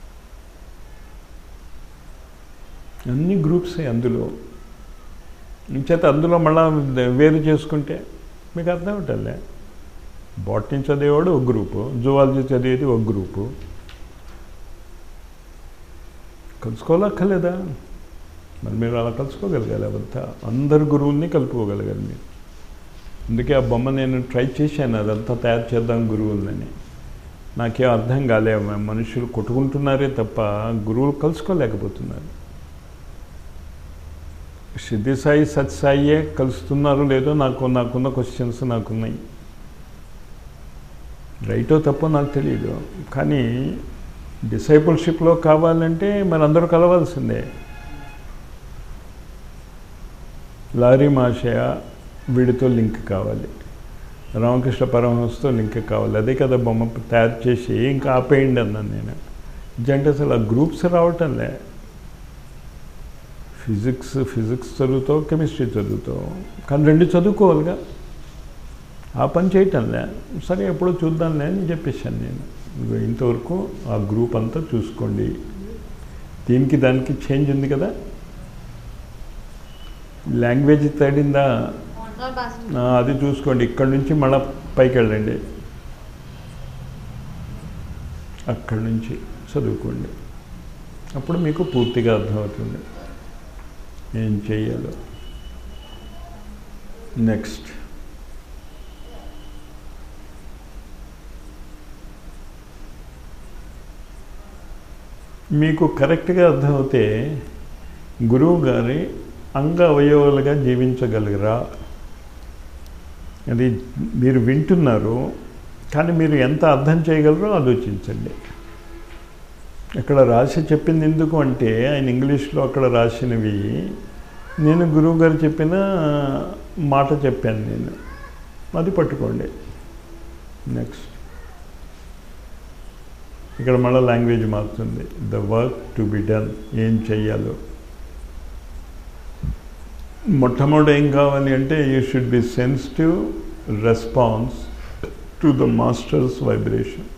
అన్ని గ్రూప్స్ అందులో చేత అందులో మళ్ళా వేరు చేసుకుంటే మీకు అర్థం అవుతుందిలే బాటనీ చదివేవాడు ఒక గ్రూపు జువాలజీ చదివేది ఒక గ్రూపు కలుసుకోవాలక్కర్లేదా మరి మీరు అలా కలుసుకోగలగాలి అవంతా అందరు గురువుల్ని కలుపుకోగలగాలి మీరు అందుకే ఆ బొమ్మ నేను ట్రై చేశాను అదంతా తయారు చేద్దాం గురువులని నాకేం అర్థం కాలే మనుషులు కొట్టుకుంటున్నారే తప్ప గురువులు కలుసుకోలేకపోతున్నారు సిద్ధి సాయి సత్సాయియే కలుస్తున్నారు లేదో నాకు నాకున్న క్వశ్చన్స్ నాకున్నాయి రైటో తప్పో నాకు తెలియదు కానీ డిసైపుల్షిప్లో కావాలంటే మరి అందరూ కలవాల్సిందే లారీ మాషయ వీడితో లింక్ కావాలి రామకృష్ణ పరమహంసతో లింక్ కావాలి అదే కదా బొమ్మ తయారు చేసి ఇంకా ఆపేయండి అన్నాను నేను అంటే అసలు ఆ గ్రూప్స్ రావటంలే ఫిజిక్స్ ఫిజిక్స్ చదువుతావు కెమిస్ట్రీ చదువుతావు కానీ రెండు చదువుకోవాలిగా ఆ పని చేయటంలే సరే ఎప్పుడో చూద్దాంలే అని చెప్పేశాను నేను ఇదిగో ఇంతవరకు ఆ గ్రూప్ అంతా చూసుకోండి దీనికి దానికి చేంజ్ ఉంది కదా లాంగ్వేజ్ తేడిందా No, Master. ఆ, అది చూసుకోండి ఇక్కడ నుంచి మళ్ళా పైకి వెళ్ళండి అక్కడి నుంచి చదువుకోండి అప్పుడు మీకు పూర్తిగా అర్థమవుతుంది ఏం చేయాలో నెక్స్ట్ మీకు కరెక్ట్గా అర్థమవుతే గురువు గారి అంగ అవయవాలుగా జీవించగలగరా అది మీరు వింటున్నారు కానీ మీరు ఎంత అర్థం చేయగలరో ఆలోచించండి ఇక్కడ రాసి చెప్పింది ఎందుకు అంటే ఆయన ఇంగ్లీష్లో అక్కడ రాసినవి నేను గురువు గారు చెప్పిన మాట చెప్పాను నేను అది పట్టుకోండి నెక్స్ట్ ఇక్కడ మళ్ళీ లాంగ్వేజ్ మారుతుంది the work to be done ఏం చెయ్యాలో మొట్టమొదటి ఏం కావాలి అంటే you should be sensitive response to the master's vibration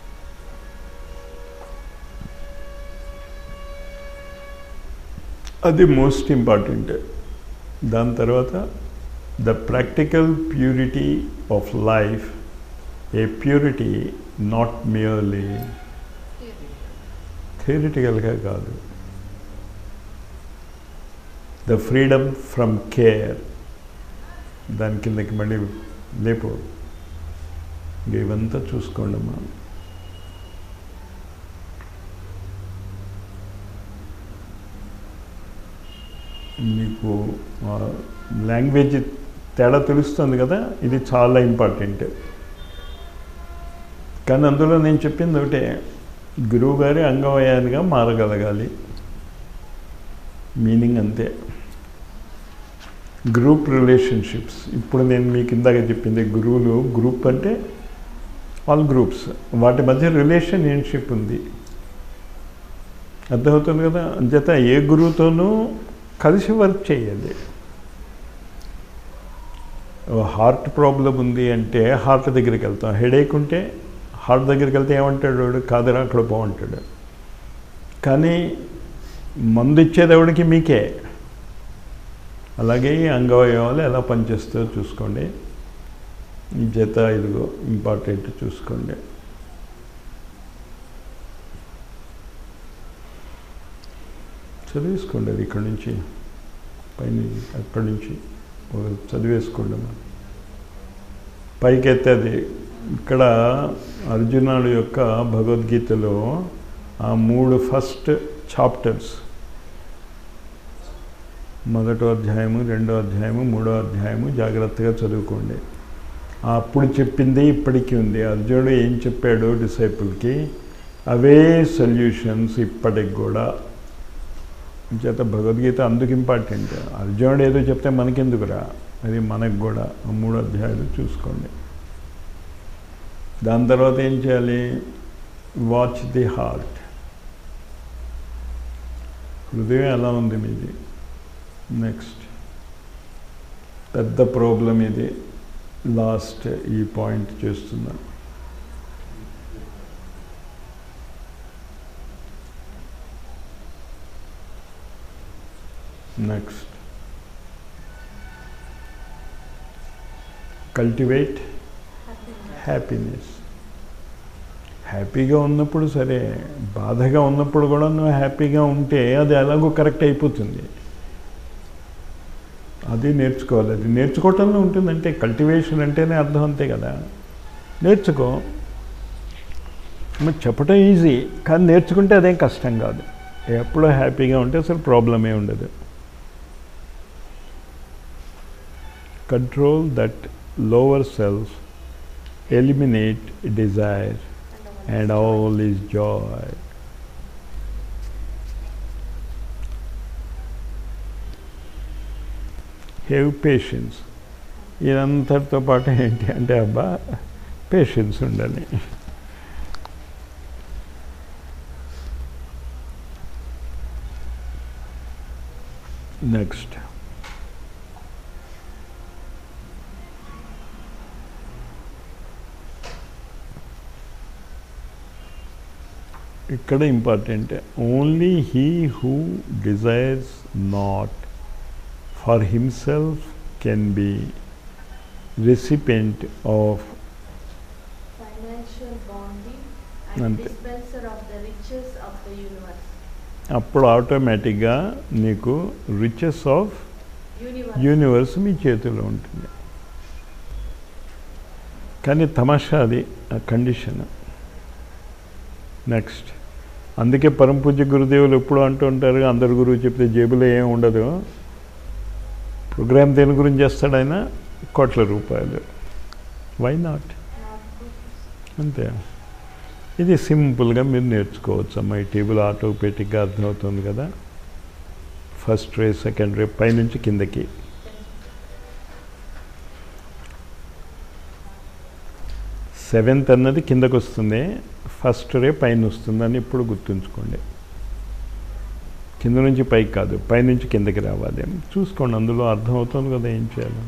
అది మోస్ట్ ఇంపార్టెంట్ దాని తర్వాత the practical purity of life a purity not merely థియరిటికల్గా కాదు ద ఫ్రీడమ్ ఫ్రమ్ కేర్ దాని కిందకి మళ్ళీ లేపు ఇంక ఇవంతా చూసుకోండి అమ్మా మీకు లాంగ్వేజ్ తేడా తెలుస్తుంది కదా ఇది చాలా ఇంపార్టెంట్ కానీ అందులో నేను చెప్పింది ఒకటే గురువు గారి అంగవయానిగా మారగలగాలి మీనింగ్ అంతే గ్రూప్ రిలేషన్షిప్స్ ఇప్పుడు నేను మీకు ఇందాక చెప్పింది గురువులు గ్రూప్ అంటే ఆల్ గ్రూప్స్ వాటి మధ్య రిలేషన్షిప్ ఉంది అర్థమవుతుంది కదా అంచేత ఏ గురువుతోనూ కలిసి వర్క్ చేయాలి హార్ట్ ప్రాబ్లం ఉంది అంటే హార్ట్ దగ్గరికి వెళ్తాం హెడేక్ ఉంటే హార్ట్ దగ్గరికి వెళ్తే ఏమంటాడు వాడు కాదురా అక్కడ బాగుంటాడు కానీ మందు ఇచ్చేదేవుడికి మీకే అలాగే ఈ అంగవయవాలు ఎలా పనిచేస్తాయో చూసుకోండి ఈ జత ఇదిగో ఇంపార్టెంట్ చూసుకోండి చదివేసుకోండి అది ఇక్కడి నుంచి పైన అక్కడి నుంచి ఒక చదివేసుకోండి అమ్మా పైకి ఎత్తేది ఇక్కడ అర్జునుడు యొక్క భగవద్గీతలో ఆ మూడు ఫస్ట్ చాప్టర్స్ మొదటో అధ్యాయము రెండో అధ్యాయము మూడో అధ్యాయము జాగ్రత్తగా చదువుకోండి అప్పుడు చెప్పింది ఇప్పటికీ ఉంది అర్జునుడు ఏం చెప్పాడు డిసైపుల్కి అవే సొల్యూషన్స్ ఇప్పటికి కూడా చేత భగవద్గీత అందుకు ఇంపార్టెంట్ అర్జునుడు ఏదో చెప్తే మనకెందుకురా అది మనకు కూడా ఆ మూడు అధ్యాయాలు చూసుకోండి దాని తర్వాత ఏం చేయాలి వాచ్ ది హార్ట్ హృదయం ఎలా ఉంది మీది నెక్స్ట్ పెద్ద ప్రాబ్లం ఇది లాస్ట్ ఈ పాయింట్ చేస్తున్నా నెక్స్ట్ కల్టివేట్ హ్యాపీనెస్ హ్యాపీగా ఉన్నప్పుడు సరే బాధగా ఉన్నప్పుడు కూడా నువ్వు హ్యాపీగా ఉంటే అది ఎలాగో కరెక్ట్ అయిపోతుంది అది నేర్చుకోవాలి అది నేర్చుకోవటంలో ఉంటుందంటే కల్టివేషన్ అంటేనే అర్థం అంతే కదా నేర్చుకో మరి చెప్పటం ఈజీ కానీ నేర్చుకుంటే అదేం కష్టం కాదు ఎప్పుడో హ్యాపీగా ఉంటే అసలు ప్రాబ్లమే ఉండదు control that lower self eliminate desire and all is joy have patience ఇదంతటితో పాటు ఏంటి అంటే అబ్బా పేషెన్స్ ఉండాలి నెక్స్ట్ ఇక్కడ important only he who desires not for himself can be recipient of financial bounty and అంతే. dispenser of the riches of the universe. అప్పుడు ఆటోమేటిక్గా నీకు రిచెస్ ఆఫ్ Universe. యూనివర్స్ మీ చేతిలో ఉంటుంది కానీ తమాషా అది ఆ కండిషన్ నెక్స్ట్ అందుకే పరమ పూజ్య గురుదేవులు ఎప్పుడు అంటూ ఉంటారు అందరు గురువు చెప్తే జేబులో ఏం ఉండదు ప్రోగ్రామ్ దేని గురించి చేస్తాడు ఆయన కోట్ల రూపాయలు వై నాట్ Not good. అంతే ఇది సింపుల్గా మీరు నేర్చుకోవచ్చు అమ్మా ఈ టేబుల్ ఆటోమేటిక్గా అర్థమవుతుంది కదా ఫస్ట్ రే సెకండ్ రే పైనుంచి కిందకి సెవెంత్ అన్నది కిందకు వస్తుంది ఫస్ట్ రే పైన వస్తుంది అని ఇప్పుడు గుర్తుంచుకోండి కింద నుంచి పైకి కాదు పైనుంచి కిందకి రావాలి చూసుకోండి అందులో అర్థమవుతుంది కదా ఏం చేయాలి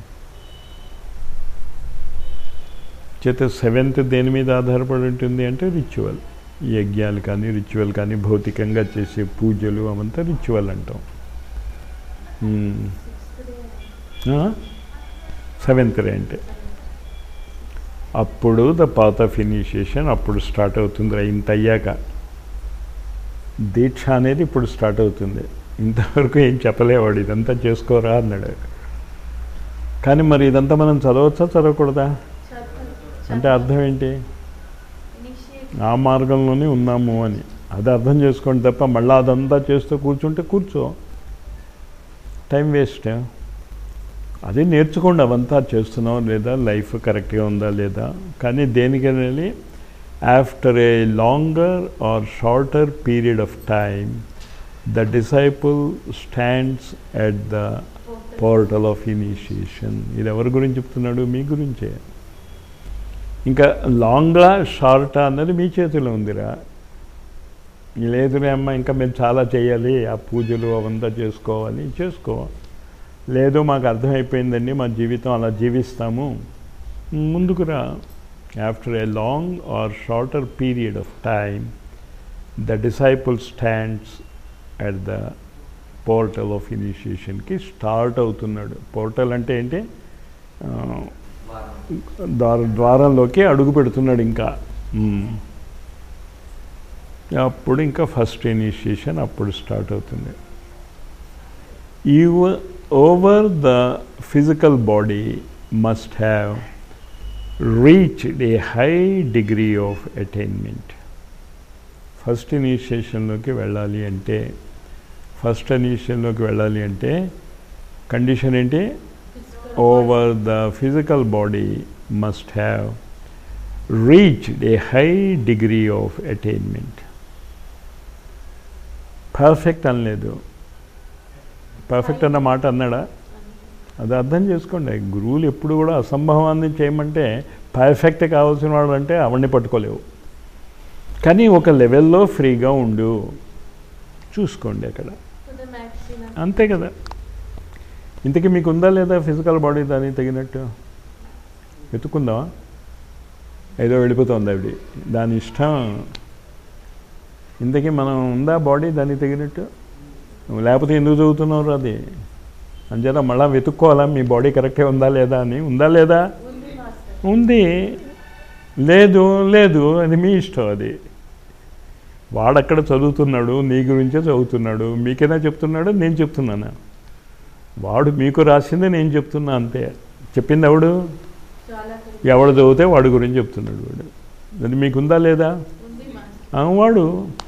చేత సెవెంత్ దేని మీద ఆధారపడి ఉంటుంది అంటే రిచువల్ యజ్ఞాలు కానీ రిచువల్ కానీ భౌతికంగా చేసే పూజలు అవంతా రిచువల్ అంటాం మ్మ్. Sixth day. ఆ? సెవెంత్ రే అంటే అప్పుడు ద పాత్ ఆఫ్ ఇనిషియేషన్ అప్పుడు స్టార్ట్ అవుతుంది రా, ఇంత అయ్యాక దీక్ష అనేది ఇప్పుడు స్టార్ట్ అవుతుంది ఇంతవరకు ఏం చెప్పలేవాడు ఇదంతా చేసుకోరా అన్నాడు కానీ మరి ఇదంతా మనం చదవచ్చా చదవకూడదా చదువు- అంటే అర్థం ఏంటి Initiate. ఆ మార్గంలోనే ఉన్నాము అని అది అర్థం చేసుకోండి తప్ప మళ్ళీ అదంతా చేస్తూ కూర్చుంటే కూర్చో టైం వేస్ట్ అది నేర్చుకోండి అవంతా చేస్తున్నాం లేదా లైఫ్ కరెక్ట్గా ఉందా లేదా కానీ దేనికనేది after a longer or shorter period of time the disciple stands at the Portal. Portal of initiation ఇది ఎవరి గురించి చెప్తున్నాడు మీ గురించే ఇంకా లాంగా షార్టా అన్నది మీ చేతిలో ఉందిరా లేదురే అమ్మ ఇంకా మేము చాలా చేయాలి ఆ పూజలు అవంతా చేసుకోవాలి చేసుకో లేదు మాకు అర్థమైపోయిందండి మా జీవితం అలా జీవిస్తాము ముందుకురా after a long or shorter period of time the disciple stands at the portal of ఇనిషియేషన్కి స్టార్ట్ అవుతున్నాడు పోర్టల్ అంటే ఏంటి ఆ, ద్వార ద్వారంలోకి అడుగు పెడుతున్నాడు ఇంకా మ్మ్. అప్పుడు ఇంకా ఫస్ట్ ఇనిషియేషన్ అప్పుడు స్టార్ట్ అవుతుంది even over the physical body must have reached a high degree of attainment first ఇనిషియేషన్లోకి వెళ్ళాలి అంటే ఫస్ట్ ఇనిషియేషన్లోకి వెళ్ళాలి అంటే కండిషన్ ఏంటి Physical over the physical body must have reached a high degree of attainment. Perfect అనలేదు perfect అన్న మాట అన్నాడా అది అర్థం చేసుకోండి గురువులు ఎప్పుడు కూడా అసంభవాన్ని చేయమంటే పర్ఫెక్ట్ కావాల్సిన వాడు అంటే అవన్నీ పట్టుకోలేవు కానీ ఒక లెవెల్లో ఫ్రీగా ఉండు చూసుకోండి అక్కడ To the maximum. అంతే కదా ఇంతకీ మీకు ఉందా లేదా ఫిజికల్ బాడీ దానికి తగినట్టు వెతుక్కుందామా ఏదో వెళ్ళిపోతుంది ఆవిడ దాని ఇష్టం ఇంతకీ మనం ఉందా బాడీ దానికి తగినట్టు లేకపోతే ఎందుకు చదువుతున్నారు అది అంచేత మళ్ళీ వెతుక్కోవాలా మీ బాడీ కరెక్టే ఉందా లేదా అని ఉందా లేదా Undi master. ఉంది లేదు లేదు అది మీ ఇష్టం అది వాడక్కడ చదువుతున్నాడు నీ గురించే చదువుతున్నాడు మీకైనా చెప్తున్నాడు నేను చెప్తున్నాను వాడు మీకు రాసిందే నేను చెప్తున్నా అంతే చెప్పింది ఎవడు చాలా ఎవడు చదివితే వాడి గురించి చెప్తున్నాడు వాడు అది మీకుందా లేదా ఉంది మాస్టర్ ఆ, వాడు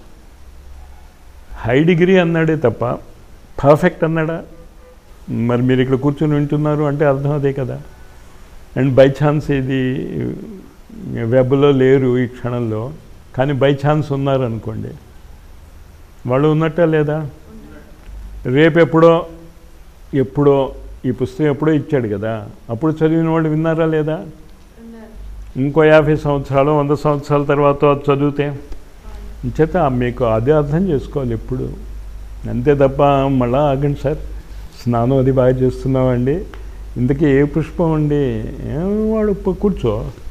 హై డిగ్రీ అన్నాడే తప్ప పర్ఫెక్ట్ అన్నాడా మరి మీరు ఇక్కడ కూర్చొని వింటున్నారు అంటే అర్థం అదే కదా అండ్ బై ఛాన్స్ ఇది వెబ్లో లేరు ఈ క్షణంలో కానీ బై ఛాన్స్ ఉన్నారు అనుకోండి వాళ్ళు ఉన్నట్టా లేదా రేపు ఎప్పుడో ఎప్పుడో ఈ పుస్తకం ఎప్పుడో ఇచ్చాడు కదా అప్పుడు చదివిన వాళ్ళు విన్నారా లేదా ఉన్నారు ఇంకో యాభై సంవత్సరాలు వంద సంవత్సరాల తర్వాత అది చదివితే చేత మీకు అదే అర్థం చేసుకోవాలి ఎప్పుడు అంతే తప్ప మళ్ళా ఆగండి సార్ స్నానం అది బాగా చేస్తున్నామండి ఇంతకీ ఏ పుష్పం అండి ఏం వాడు ప- కూర్చో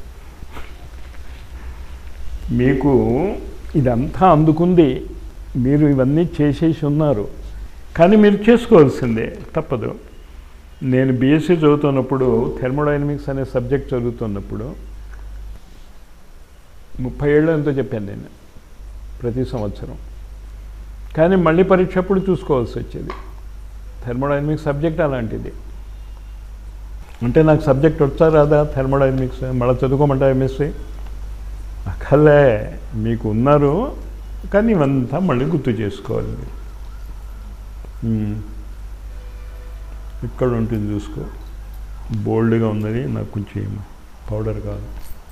మీకు ఇదంతా అందుకుంది మీరు ఇవన్నీ చేసేసి ఉన్నారు కానీ మీరు చేసుకోవాల్సిందే తప్పదు నేను బీఎస్సీ చదువుతున్నప్పుడు థెర్మోడైనమిక్స్ అనే సబ్జెక్ట్ చదువుతున్నప్పుడు ముప్పై ఏళ్ళు ఎంతో చెప్పాను నేను ప్రతి సంవత్సరం కానీ మళ్ళీ పరీక్ష అప్పుడు చూసుకోవాల్సి వచ్చేది థెర్మోడైనమిక్స్ సబ్జెక్ట్ అలాంటిది అంటే నాకు సబ్జెక్ట్ వచ్చా రాదా థెర్మోడైనమిక్స్ మళ్ళీ చదువుకోమంటా ఎంఎస్సీ అక్కర్లే మీకు ఉన్నారు కానీ ఇవంతా మళ్ళీ గుర్తు చేసుకోవాలి మీరు. ఉమ్. ఇక్కడ ఉంటుంది చూసుకో బోల్డ్గా ఉన్నది నాకు కొంచెం పౌడర్ కాదు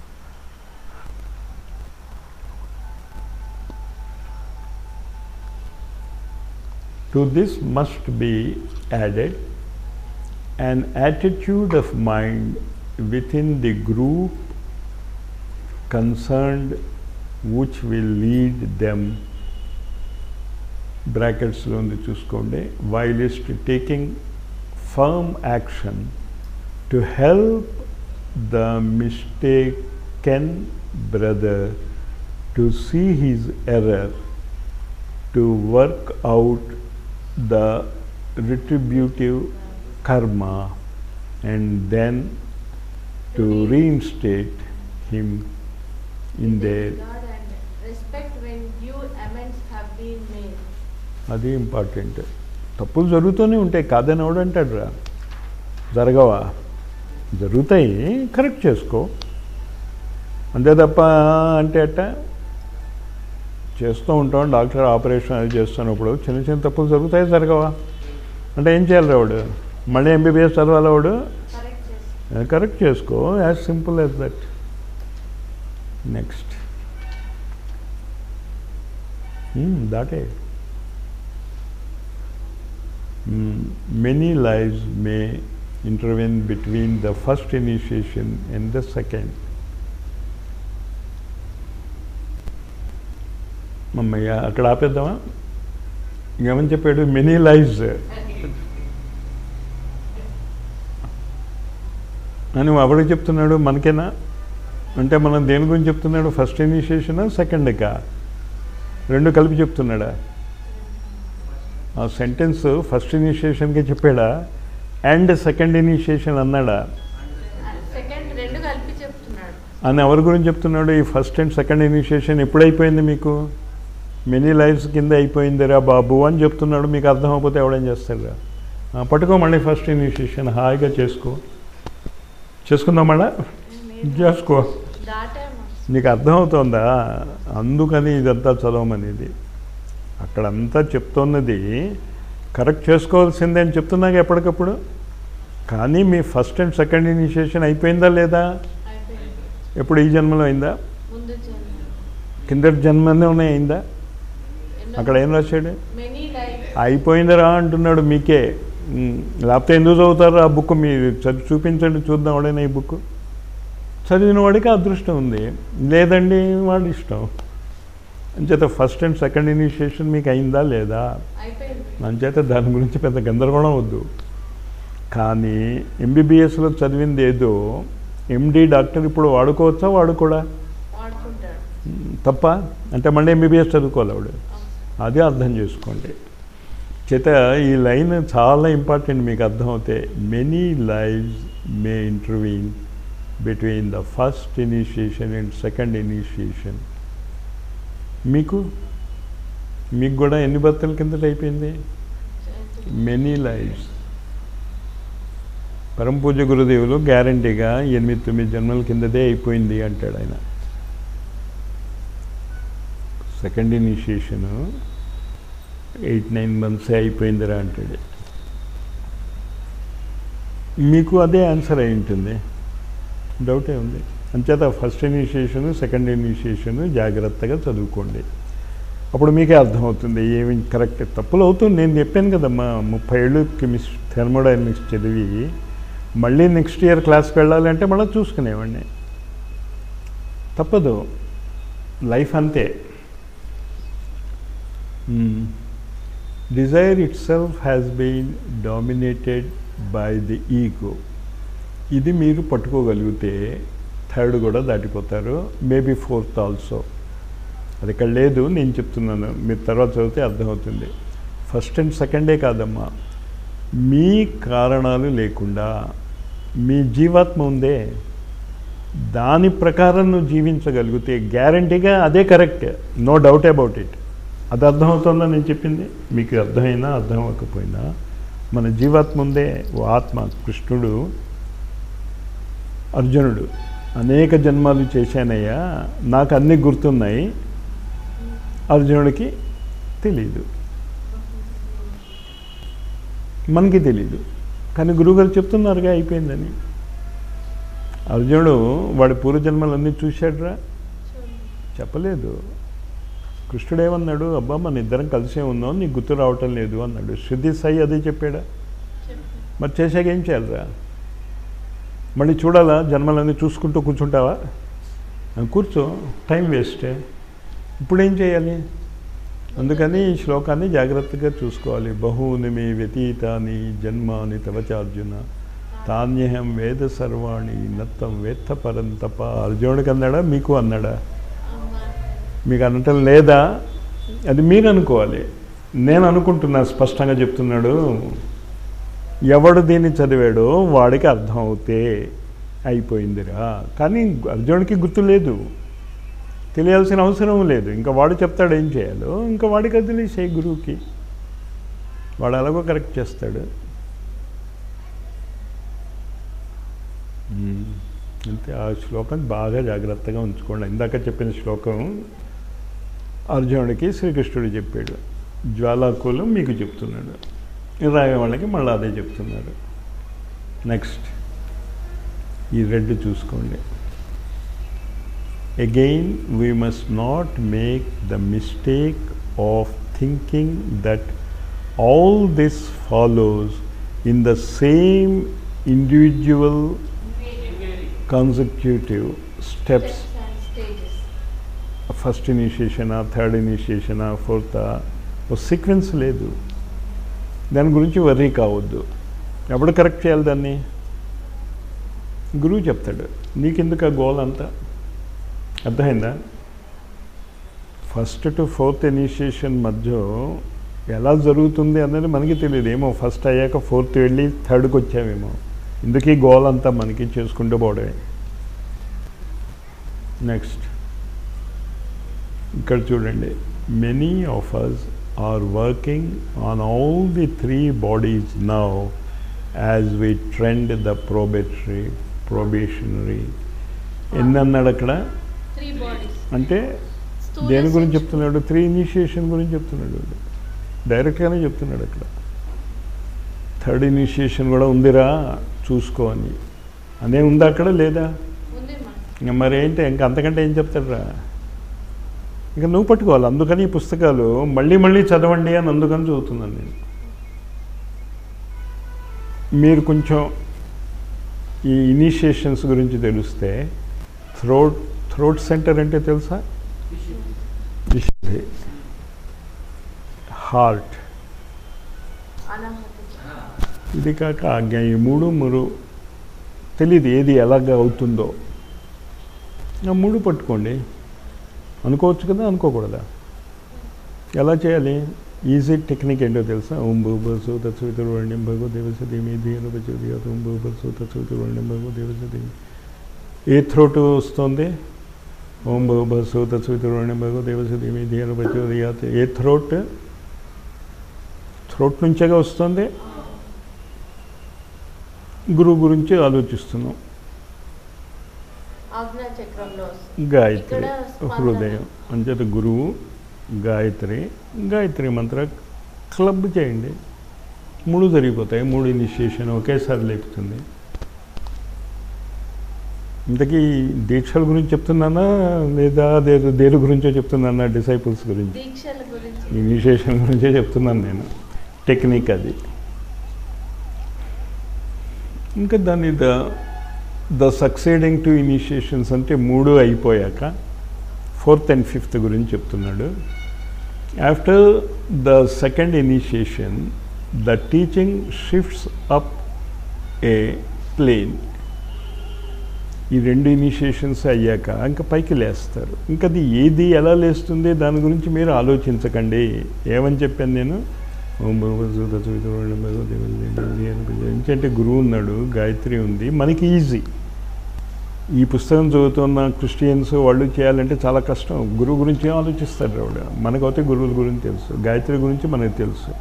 To this must be added an attitude of mind within the group concerned which will lead them బ్రాకెట్స్లో ఉంది చూసుకోండి whilst taking firm action to help the mistaken brother to see his error to work out the retributive karma and then to reinstate him in their God and respect when due amends have been made. అది important తప్పులు జరుగుతూనే ఉంటాయి కాదని ఎవడంటాడు రా జరగవా జరుగుతాయి correct చేసుకో అంతే తప్ప అంటే అట్ట చేస్తూ ఉంటాం డాక్టర్ ఆపరేషన్ అది చేస్తున్నప్పుడు చిన్న చిన్న తప్పులు జరుగుతాయి జరగవా అంటే ఏం చేయాలి వాడు మళ్ళీ ఎంబీబీఎస్ చదవాలి వాడు Correct చేసి కరెక్ట్ చేసుకో as simple as that next దాటే many lives may intervene between the first initiation and the second. మమ్మయ్య అక్కడ ఆపేద్దామా ఏమని చెప్పాడు మెనీ లైఫ్స్ అని ఎవరికి చెప్తున్నాడు మనకేనా అంటే మనం దేని గురించి చెప్తున్నాడు ఫస్ట్ ఇనిషియేషనా సెకండ్కా రెండు కలిపి చెప్తున్నాడా ఆ సెంటెన్స్ ఫస్ట్ ఇనిషియేషన్కి చెప్పాడా అండ్ సెకండ్ ఇనిషియేషన్ అన్నాడా సెకండ్ రెండు కలిపి చెప్తున్నాడు అని ఎవరి గురించి చెప్తున్నాడు ఈ ఫస్ట్ అండ్ సెకండ్ ఇనిషియేషన్ ఎప్పుడైపోయింది మీకు మెనీ లైఫ్స్ కింద అయిపోయిందిరా బాబు అని చెప్తున్నాడు మీకు అర్థం అవ్వకపోతే ఎవడేం చేస్తాడురా ఆ, పట్టుకో మళ్ళీ ఫస్ట్ ఇనిషియేషన్ హాయిగా చేసుకో చేసుకుందాం మళ్ళా చేసుకో దాటాము నీకు అర్థమవుతోందా అందుకని ఇదంతా చదవమనేది అక్కడంతా చెప్తున్నది కరెక్ట్ చేసుకోవాల్సిందే అని చెప్తున్నాక ఎప్పటికప్పుడు కానీ మీ ఫస్ట్ అండ్ సెకండ్ ఇనిషియేషన్ అయిపోయిందా లేదా అయిపోయింది ఎప్పుడు ఈ జన్మలో అయిందా ముందు జన్మ కిందటి జన్మలోనే అయిందా అక్కడ ఏం రాశాడు మెనీ లైఫ్ అయిపోయిందిరా అంటున్నాడు మీకే ఉమ్, లేకపోతే ఎందుకు చదువుతారు ఆ బుక్ మీరు చదివి చూపించండి చూద్దాం ఎవడైనా ఈ బుక్ చదివిన వాడికి అదృష్టం ఉంది లేదండి వాడి ఇష్టం అంచేత ఫస్ట్ అండ్ సెకండ్ ఇనిషియేషన్ మీకు అయిందా లేదా అయిపోయింది అంచేత దాని గురించి పెద్ద గందరగోళం వద్దు కానీ ఎంబీబీఎస్లో చదివింది ఏదో ఎండి డాక్టర్ ఇప్పుడు వాడుకోవచ్చా వాడు కూడా వాడుకుంటాడు ఉమ్, తప్ప అంటే మళ్ళీ ఎంబీబీఎస్ చదువుకోవాలి ఆవిడ అవును. అది అర్థం చేసుకోండి చేత ఈ లైన్ చాలా ఇంపార్టెంట్ మీకు అర్థమవుతే many lives may intervene between the first initiation and second initiation మీకు మీకు కూడా ఎన్ని బత్తల కిందట అయిపోయింది మెనీ లైవ్స్ పరమ పూజ గురుదేవులు గ్యారంటీగా ఎనిమిది తొమ్మిది జన్మల కిందదే అయిపోయింది అంటాడు ఆయన సెకండ్ ఇనిషియేషను ఎయిట్ నైన్ మంత్సే అయిపోయిందిరా అంటాడు మీకు అదే ఆన్సర్ అయి ఉంటుంది డౌటే ఉంది అంచేత ఫస్ట్ ఇనిషియేషను సెకండ్ ఇనిషియేషను జాగ్రత్తగా చదువుకోండి అప్పుడు మీకే అర్థమవుతుంది ఏమి కరెక్ట్ తప్పులు అవుతుంది నేను చెప్పాను కదమ్మా ముప్పై ఏళ్ళు కెమిస్ థెర్మోడైనమిక్స్ చదివి మళ్ళీ నెక్స్ట్ ఇయర్ క్లాస్కి వెళ్ళాలంటే మళ్ళీ చూసుకునేవాడిని తప్పదు లైఫ్ అంతే desire itself has been dominated by the ego ఇది మీరు పట్టుకోగలిగితే థర్డ్ కూడా దాటిపోతారు మేబీ ఫోర్త్ ఆల్సో అది ఇక్కడ లేదు నేను చెప్తున్నాను మీరు తర్వాత చదివితే అర్థమవుతుంది ఫస్ట్ అండ్ సెకండే కాదమ్మా మీ కారణాలు లేకుండా మీ జీవాత్మ ఉందే దాని ప్రకారం నువ్వు జీవించగలిగితే గ్యారంటీగా అదే correct no doubt about it అది అర్థమవుతుందా నేను చెప్పింది మీకు అర్థమైనా అర్థం అవ్వకపోయినా మన జీవాత్మ ఉందే ఓ ఆత్మ కృష్ణుడు అర్జునుడు అనేక జన్మాలు చేశానయ్యా నాకు అన్నీ గుర్తున్నాయి అర్జునుడికి తెలీదు మనకి తెలీదు కానీ గురువుగారు చెప్తున్నారుగా అయిపోయిందని అర్జునుడు వాడి పూర్వజన్మలన్నీ చూశాడురా చెప్పలేదు కృష్ణుడు ఏమన్నాడు అబ్బా మన ఇద్దరం కలిసే ఉన్నాం నీకు గుర్తు రావటం లేదు అన్నాడు శృద్ధి సాయి అదే చెప్పాడా మరి చేశాక ఏం చేయాలిరా మళ్ళీ చూడాలా జన్మలన్నీ చూసుకుంటూ కూర్చుంటావా ఆ, కూర్చో టైం వేస్టే ఇప్పుడు ఏం చేయాలి అందుకని ఈ శ్లోకాన్ని జాగ్రత్తగా చూసుకోవాలి బహూని మే వ్యతీతాని జన్మాని తవచార్జున తాన్యహం వేద సర్వాణి నత్తం వేత్త పరంతప అర్జునుడికి అన్నాడా మీకు అన్నాడా మీకు అనటం లేదా అది మీరు అనుకోవాలి నేను అనుకుంటున్నా స్పష్టంగా చెప్తున్నాడు ఎవడు దీన్ని చదివాడో వాడికి అర్థం అవుతే అయిపోయిందిరా కానీ అర్జునుడికి గుర్తు లేదు తెలియాల్సిన అవసరం లేదు ఇంకా వాడు చెప్తాడు ఏం చేయాలో ఇంకా వాడికి అది తెలిసే గురువుకి వాడు అలాగో కరెక్ట్ చేస్తాడు మ్మ్. అంతే ఆ శ్లోకం బాగా జాగ్రత్తగా ఉంచుకోండి ఇందాక చెప్పిన శ్లోకం అర్జునుడికి శ్రీకృష్ణుడు చెప్పాడు జ్వాలాకులు మీకు చెప్తున్నాడు రాయ వాళ్ళకి మళ్ళీ అదే చెప్తున్నాడు నెక్స్ట్ ఈ రెండు చూసుకోండి again we must not make the mistake of thinking that all this follows in the same individual consecutive steps and stages. First ఇనిషియేషనా థర్డ్ ఇనిషియేషనా ఫోర్తా ఓ సీక్వెన్స్ లేదు దాని గురించి వర్రీ కావద్దు ఎప్పుడు కరెక్ట్ చేయాలి దాన్ని గురువు చెప్తాడు నీకెందుకు ఆ గోల్ అంతా అర్థమైందా ఫస్ట్ టు ఫోర్త్ ఇనిషియేషన్ మధ్య ఎలా జరుగుతుంది అన్నది మనకి తెలియదు ఏమో ఫస్ట్ అయ్యాక ఫోర్త్ వెళ్ళి థర్డ్కి వచ్చామేమో ఇందుకీ గోల్ అంతా మనకి చేసుకుంటూ పోవడమే నెక్స్ట్ ఇక్కడ చూడండి many of us are working on all the three bodies now as we tread the probatory probationary ఎన్ని అన్నాడు అక్కడ Three bodies. అంటే స్థూల దేని గురించి సూక్ష్మ- చెప్తున్నాడు త్రీ ఇనిషియేషన్ గురించి చెప్తున్నాడు డైరెక్ట్గానే చెప్తున్నాడు అక్కడ థర్డ్ ఇనిషియేషన్ కూడా ఉందిరా చూసుకో అని అనే ఉందా అక్కడ లేదా ఉంది మా ఇంకా మరి ఏంటి ఇంకా అంతకంటే ఏం చెప్తాడురా ఇంకా నువ్వు పట్టుకోవాలి అందుకని ఈ పుస్తకాలు మళ్ళీ మళ్ళీ చదవండి అని అందుకని చదువుతున్నాను నేను మీరు కొంచెం ఈ ఇనిషియేషన్స్ గురించి తెలిస్తే థ్రోట్ థ్రోట్ సెంటర్ అంటే తెలుసా విశుద్ధి హార్ట్ అనాహత ఇది కాక ఆజ్ఞ ఈ మూడు మూడు తెలియదు ఏది ఎలాగ అవుతుందో ఆ మూడు పట్టుకోండి అనుకోవచ్చు కదా అనుకోకూడదా ఎలా చేయాలి ఈజీ టెక్నిక్ ఏంటో తెలుసా ఓం భూ బసు తత్సవితుర్వర్ణ్యం భగో దేవసదేమి ధీను బచోదియాత్ ఓం భూ బసు తత్సవితుర్వర్ణ్యం భగో దేవసదేమి ఏ థ్రోట్ వస్తుంది ఓం భూ బసు తత్సవితుర్వర్ణ్యం భగో దేవసదేమి ధీను బచోదియాత్ ఏ థ్రోట్ థ్రోట్ నుంచేగా వస్తుంది గురువు గురించి ఆలోచిస్తున్నాం ఆజ్ఞా చక్రంలో వస్తుంది. గాయత్రి ఇక్కడ స్పందన. హృదయం అంచేత గురువు గాయత్రి గాయత్రి మంత్ర క్లబ్ చేయండి మూడు జరిగిపోతాయి మూడు ఇనిషియేషన్ ఒకేసారి లేపుతుంది ఇంతకీ దీక్షల గురించి చెప్తున్నానా లేదా దేని దేని గురించో చెప్తున్నానా డిసైపుల్స్ గురించి దీక్షల గురించి ఇనిషియేషన్ గురించే చెప్తున్నాను నేను టెక్నిక్ అది ఇంకా దాని the the succeeding two initiations అంటే మూడు అయిపోయాక ఫోర్త్ అండ్ ఫిఫ్త్ గురించి చెప్తున్నాడు after the second initiation the teaching shifts up a plane ఈ రెండు ఇనిషియేషన్స్ అయ్యాక ఇంకా పైకి లేస్తారు ఇంకా అది ఏది ఎలా లేస్తుంది దాని గురించి మీరు ఆలోచించకండి ఏమని చెప్పాను నేను ఓం భగవద్గీత చదువుతున్నాడు, భగవద్గీత చదువుతున్నాడు. ఎందుకంటే గురువు ఉన్నాడు గాయత్రి ఉంది మనకి ఈజీ ఈ పుస్తకం చదువుతున్న క్రిస్టియన్స్ వాళ్ళు చేయాలంటే చాలా కష్టం గురువు గురించి ఏం ఆలోచిస్తారు వాడు మనకైతే గురువుల గురించి తెలుసు గాయత్రి గురించి మనకు తెలుసు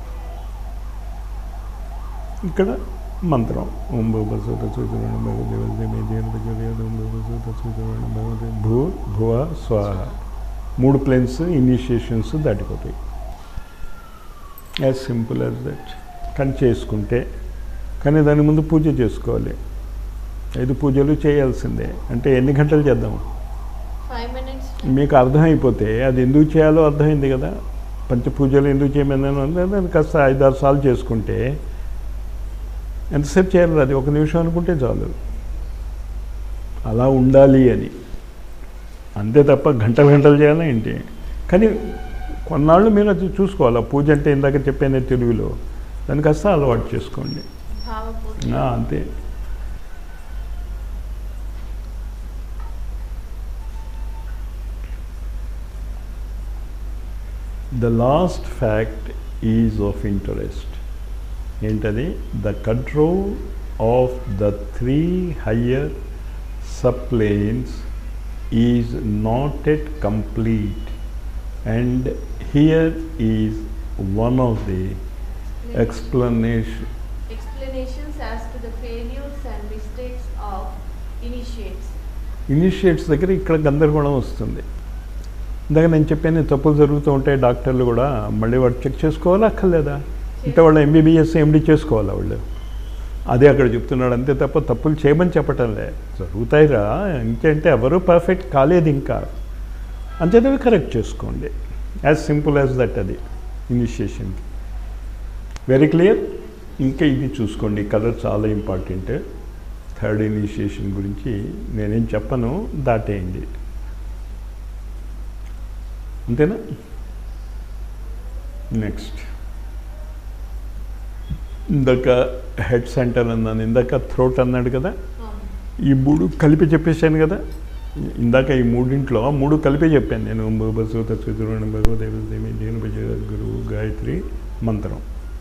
ఇక్కడ మంత్రం ఓం భగవద్గీత చదువుతున్నాడు, భగవద్గీత భగవద్గీత ఓం భగవద్గీత చదువుతున్నాడు, భగవద్గీత భూ భువ స్వాహ మూడు ప్లేన్స్ ఇనిషియేషన్స్ దాటిపోతాయి యాజ్ సింపుల్ యాజ్ దట్ కానీ చేసుకుంటే కానీ దాని ముందు పూజ చేసుకోవాలి ఐదు పూజలు చేయాల్సిందే అంటే ఎన్ని గంటలు చేద్దాం ఫైవ్ మినిట్స్ మీకు అర్థమైపోతే అది ఎందుకు చేయాలో అర్థమైంది కదా పంచ పూజలు ఎందుకు చేయమని అంటే దాన్ని కాస్త ఐదారు సార్లు చేసుకుంటే ఎంతసేపు చేయాలి అది ఒక నిమిషం అనుకుంటే చాలు అలా ఉండాలి అని అంతే తప్ప గంటలు గంటలు చేయాలా ఏంటి కానీ కొన్నాళ్ళు మీరు అది చూసుకోవాలి ఆ పూజ అంటే ఇందాక చెప్పాను తెలుగులో దాన్ని కాస్త అలవాటు చేసుకోండి భావపూర్తి ఆ, అంతే the last fact is of interest ఏంటది the control of the three higher సప్లేన్స్ is not at complete and here is one of the explanation explanations as to the failures and mistakes of initiates. Initiates దగ్గర ఇక్కడ గందరగోళం వస్తుంది ఇందాక నేను చెప్పాను తప్పులు జరుగుతూ ఉంటాయి డాక్టర్లు కూడా మళ్ళీ వాడు చెక్ చేసుకోవాలా అక్కర్లేదా అంటే వాళ్ళు ఎంబీబీఎస్ ఎండి చేసుకోవాలా వాళ్ళు అదే అక్కడ చెప్తున్నాడు అంతే తప్ప తప్పులు చేయమని చెప్పటంలే జరుగుతాయిరా ఇంకంటే ఎవరు పర్ఫెక్ట్ కాలేదు ఇంకా అంతేనవి కరెక్ట్ చేసుకోండి యాజ్ సింపుల్ యాజ్ దట్ అది ఇనిషియేషన్కి వెరీ క్లియర్ ఇంకా ఇది చూసుకోండి కలర్ చాలా ఇంపార్టెంట్ థర్డ్ ఇనిషియేషన్ గురించి నేనేం చెప్పను దాటేయండి అంతేనా నెక్స్ట్ ఇందాక హెడ్ సెంటర్ అన్నాను ఇందాక థ్రోట్ అన్నాడు కదా ఈ మూడు కలిపి చెప్పేశాను కదా ఇందాక ఈ మూడింట్లో మూడు కలిపి చెప్పాను నేను బసు తత్వణ భగవదేవి దేని భజ గురువు గాయత్రి మంత్రం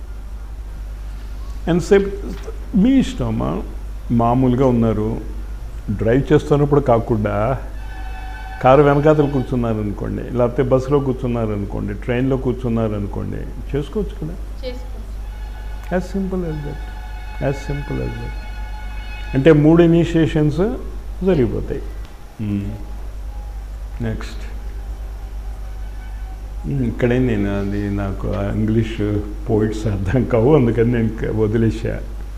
ఎంతసేపు మీ ఇష్టమా మామూలుగా ఉన్నారు డ్రైవ్ చేస్తున్నప్పుడు కాకుండా కారు వెనకాతలు కూర్చున్నారు అనుకోండి లేకపోతే బస్సులో కూర్చున్నారు అనుకోండి ట్రైన్లో కూర్చున్నారు అనుకోండి చేసుకోవచ్చు కదా చేసుకోవచ్చు as simple as that as simple as that అంటే మూడు ఇనిషియేషన్స్ జరిగిపోతాయి నెక్స్ట్ ఇక్కడే నేను అది నాకు ఆ ఇంగ్లీష్ పోయిట్స్ అర్థం కావు అందుకని నేను క- వదిలేసా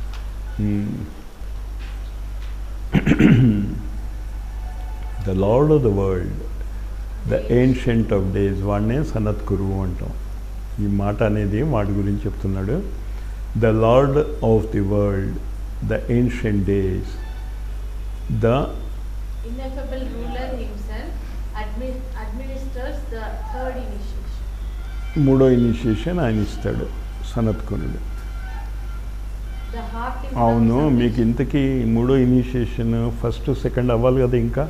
the lord of the world the ancient of days వాడినే సనత్ గురువు అంటాం ఈ మాట అనేది వాడి గురించి చెప్తున్నాడు the lord of the world the ancient days the ineffable ruler himself admi- administers the third initiation. మూడో ఇనిషియేషన్ ఆయన ఇస్తాడు సనత్కునుడు The heart is అవును the మీకు ఇంతకీ మూడో ఇనిషియేషన్ ఫస్ట్ సెకండ్ అవ్వాలి కదా ఇంకా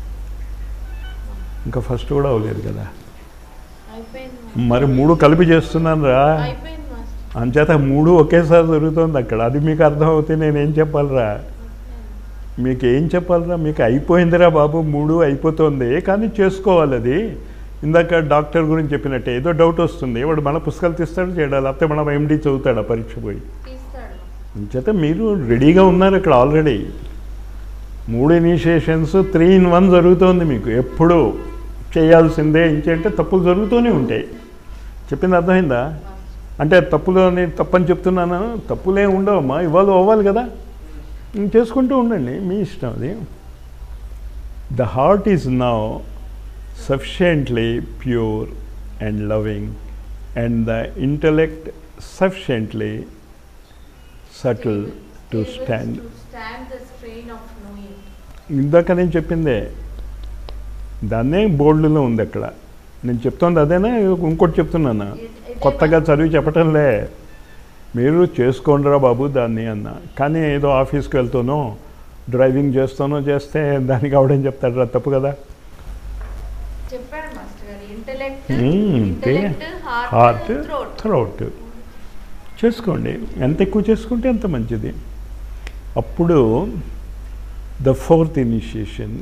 ఇంకా ఫస్ట్ కూడా అవ్వలేదు కదా అయిపోయింది మరి మూడు కలిపి చేస్తున్నాను రా అయిపోయింది మాస్టర్ అంచేత మూడు ఒకేసారి జరుగుతుంది అక్కడ అది మీకు అర్థం అవుతే నేనేం చెప్పాలిరా మీకు ఏం చెప్పాలిరా మీకు అయిపోయిందిరా బాబు మూడు అయిపోతుంది కానీ చేసుకోవాలి అది ఇందాక డాక్టర్ గురించి చెప్పినట్టే ఏదో డౌట్ వస్తుంది వాడు మన పుస్తకాలు తీస్తాడు చేయడా లేకపోతే మనం ఎండి చదువుతాడా పరీక్ష పోయి తీస్తాడు చేత మీరు రెడీగా ఉన్నారు ఇక్కడ ఆల్రెడీ మూడు ఇనిషియేషన్స్ త్రీ ఇన్ వన్ జరుగుతోంది మీకు ఎప్పుడు చేయాల్సిందే ఇంకేంటే తప్పులు జరుగుతూనే ఉంటాయి చెప్పింది అర్థమైందా అంటే తప్పులు అని తప్పని చెప్తున్నాను తప్పులే ఉండవమ్మా ఇవాళ అవ్వాలి కదా ఇంక చేసుకుంటూ ఉండండి మీ ఇష్టం అది the heart is now sufficiently pure and loving, and the intellect sufficiently subtle to Able stand. To stand the strain of knowing. ఇందాక నేను చెప్పిందే దాన్నే బోర్డులో ఉంది అక్కడ నేను చెప్తోంది అదేనా ఇంకోటి చెప్తున్నానా It- it- కొత్తగా చదివి చెప్పటంలే మీరు చేసుకోండిరా బాబు దాన్ని అన్న కానీ ఏదో ఆఫీస్కి వెళ్తానో డ్రైవింగ్ చేస్తానో చేస్తే దానికి ఆవిడేం చెప్తాడు రా తప్పు కదా చెప్పాడు మాస్టర్ గారు ఇంటెలెక్ట్ మ్మ్, అంతే. Intellect heart heart throat throat చేసుకోండి ఎంత ఎక్కువ చేసుకుంటే అంత మంచిది అప్పుడు the fourth initiation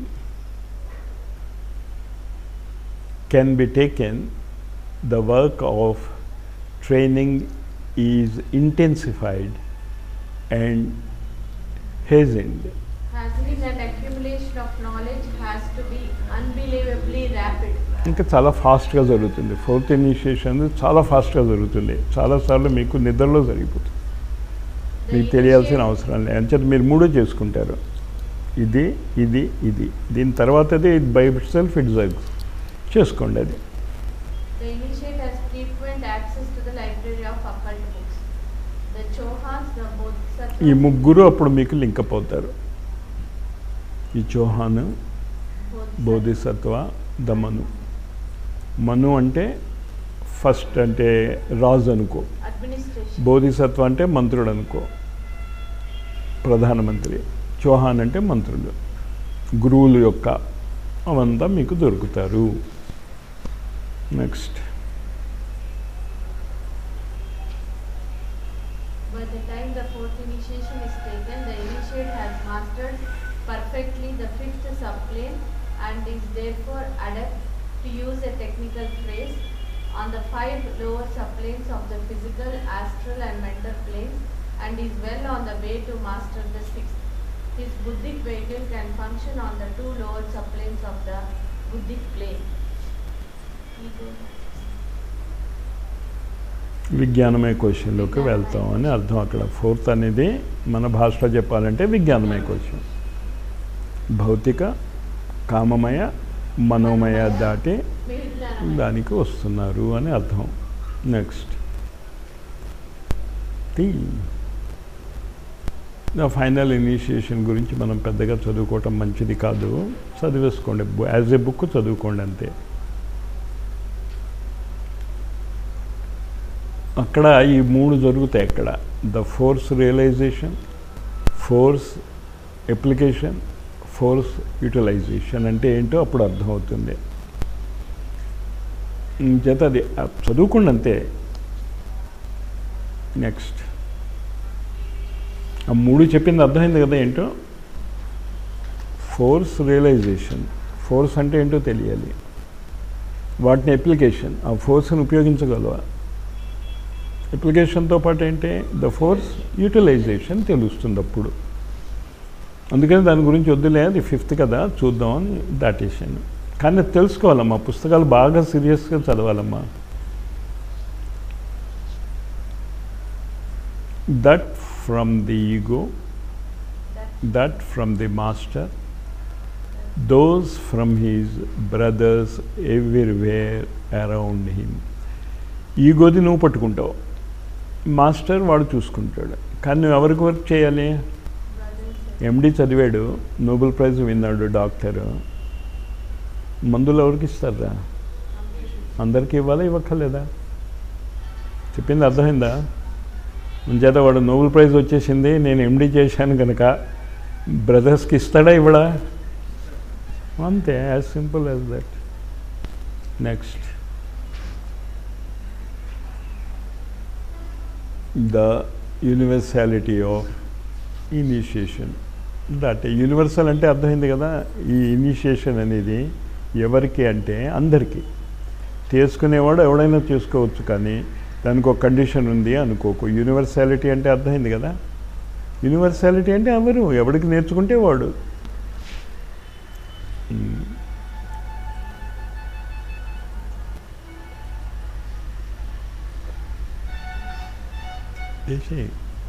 can be taken the work of training is intensified and hastened Hastening and accumulation of knowledge has to be unbelievably rapid. ఇంకా చాలా ఫాస్ట్గా జరుగుతుంది ఫోర్త్ ఇనిషియేషన్ చాలా ఫాస్ట్గా జరుగుతుంది చాలాసార్లు మీకు నిద్రలో జరిగిపోతుంది The మీకు తెలియాల్సిన initiate- అవసరం లేదు అంచేత మీరు మూడు చేసుకుంటారు ఇది ఇది ఇది దీని తర్వాతది బై సెల్ఫ్ ఇట్ జగ్స్ చేసుకోండి అది The initiate has frequent access to the library of occult books. The Chohans, the Bodhisattvas, ఈ ముగ్గురు అప్పుడు మీకు లింకప్ అవుతారు ఈ చౌహాన్ Bodhisattvas, బోధిసత్వ దమను మను అంటే ఫస్ట్ అంటే రాజు అనుకో administration, బోధిసత్వ అంటే మంత్రుడు అనుకో ప్రధానమంత్రి చౌహాన్ అంటే మంత్రులు గురువులు యొక్క అవంతా మీకు దొరుకుతారు next By the time the fourth initiation is taken, the initiate has mastered perfectly the fifth subplane and is therefore adept, to use a technical phrase, on the five lower subplanes of the physical, astral and mental planes and is well on the way to master the sixth. His buddhic vehicle can function on the two lower subplanes of the buddhic plane. Ego. విజ్ఞానమయ క్వశ్చన్లోకి వెళ్తాం అని అర్థం అక్కడ fourth అనేది మన భాషలో చెప్పాలంటే విజ్ఞానమయ క్వశ్చన్ భౌతిక కామమయ మనోమయ దాటి విజ్ఞానమయ. దానికి వస్తున్నారు అని అర్థం నెక్స్ట్ టీ ఫైనల్ ఇనిషియేషన్ గురించి మనం పెద్దగా చదువుకోవటం మంచిది కాదు చదివేసుకోండి యాజ్ ఏ బుక్ చదువుకోండి అంతే అక్కడ ఈ మూడు జరుగుతాయి అక్కడ the force realization force application force utilization అంటే ఏంటో అప్పుడు అర్థమవుతుంది చేత అది ఆ చదువుకోండి అంతే నెక్స్ట్ ఆ మూడు చెప్పింది అర్థమైంది కదా ఏంటో ఫోర్స్ రియలైజేషన్ ఫోర్స్ అంటే ఏంటో తెలియాలి వాటిని అప్లికేషన్ ఆ ఫోర్స్ని ఉపయోగించగలవా అప్లికేషన్తో పాటు ఏంటి ద ఫోర్స్ యూటిలైజేషన్ తెలుస్తుంది అప్పుడు అందుకని దాని గురించి వద్దులే అది ఫిఫ్త్ కదా చూద్దామని దాటేసాను కానీ అది తెలుసుకోవాలమ్మా పుస్తకాలు బాగా సీరియస్గా చదవాలమ్మా that from the ego That that from the master those from his brothers everywhere around him ఈగోది నువ్వు పట్టుకుంటావు మాస్టర్ వాడు చూసుకుంటాడు కానీ నువ్వు ఎవరికి వర్క్ చేయాలి brothers ఎండి చదివాడు నోబెల్ ప్రైజ్ విన్నాడు డాక్టర్ మందులు ఎవరికి ఇస్తారా అందరికీ ఇవ్వాలా ఇవ్వక్కర్లేదా చెప్పింది అర్థమైందా చేత వాడు నోబెల్ ప్రైజ్ వచ్చేసింది నేను ఎండి చేశాను కనుక బ్రదర్స్కి ఇస్తాడా ఇవ్వడా అంతే as simple as that next the universality of initiation that universal అంటే అర్థమైంది కదా ఈ ఇనిషియేషన్ అనేది ఎవరికి అంటే అందరికీ చేసుకునేవాడు ఎవడైనా చేసుకోవచ్చు కానీ దానికి ఒక కండిషన్ ఉంది అనుకోకు యూనివర్సాలిటీ అంటే అర్థమైంది కదా యూనివర్సాలిటీ అంటే ఎవరు ఎవడికి నేర్చుకుంటే వాడు మ్మ్. చేసేయ్.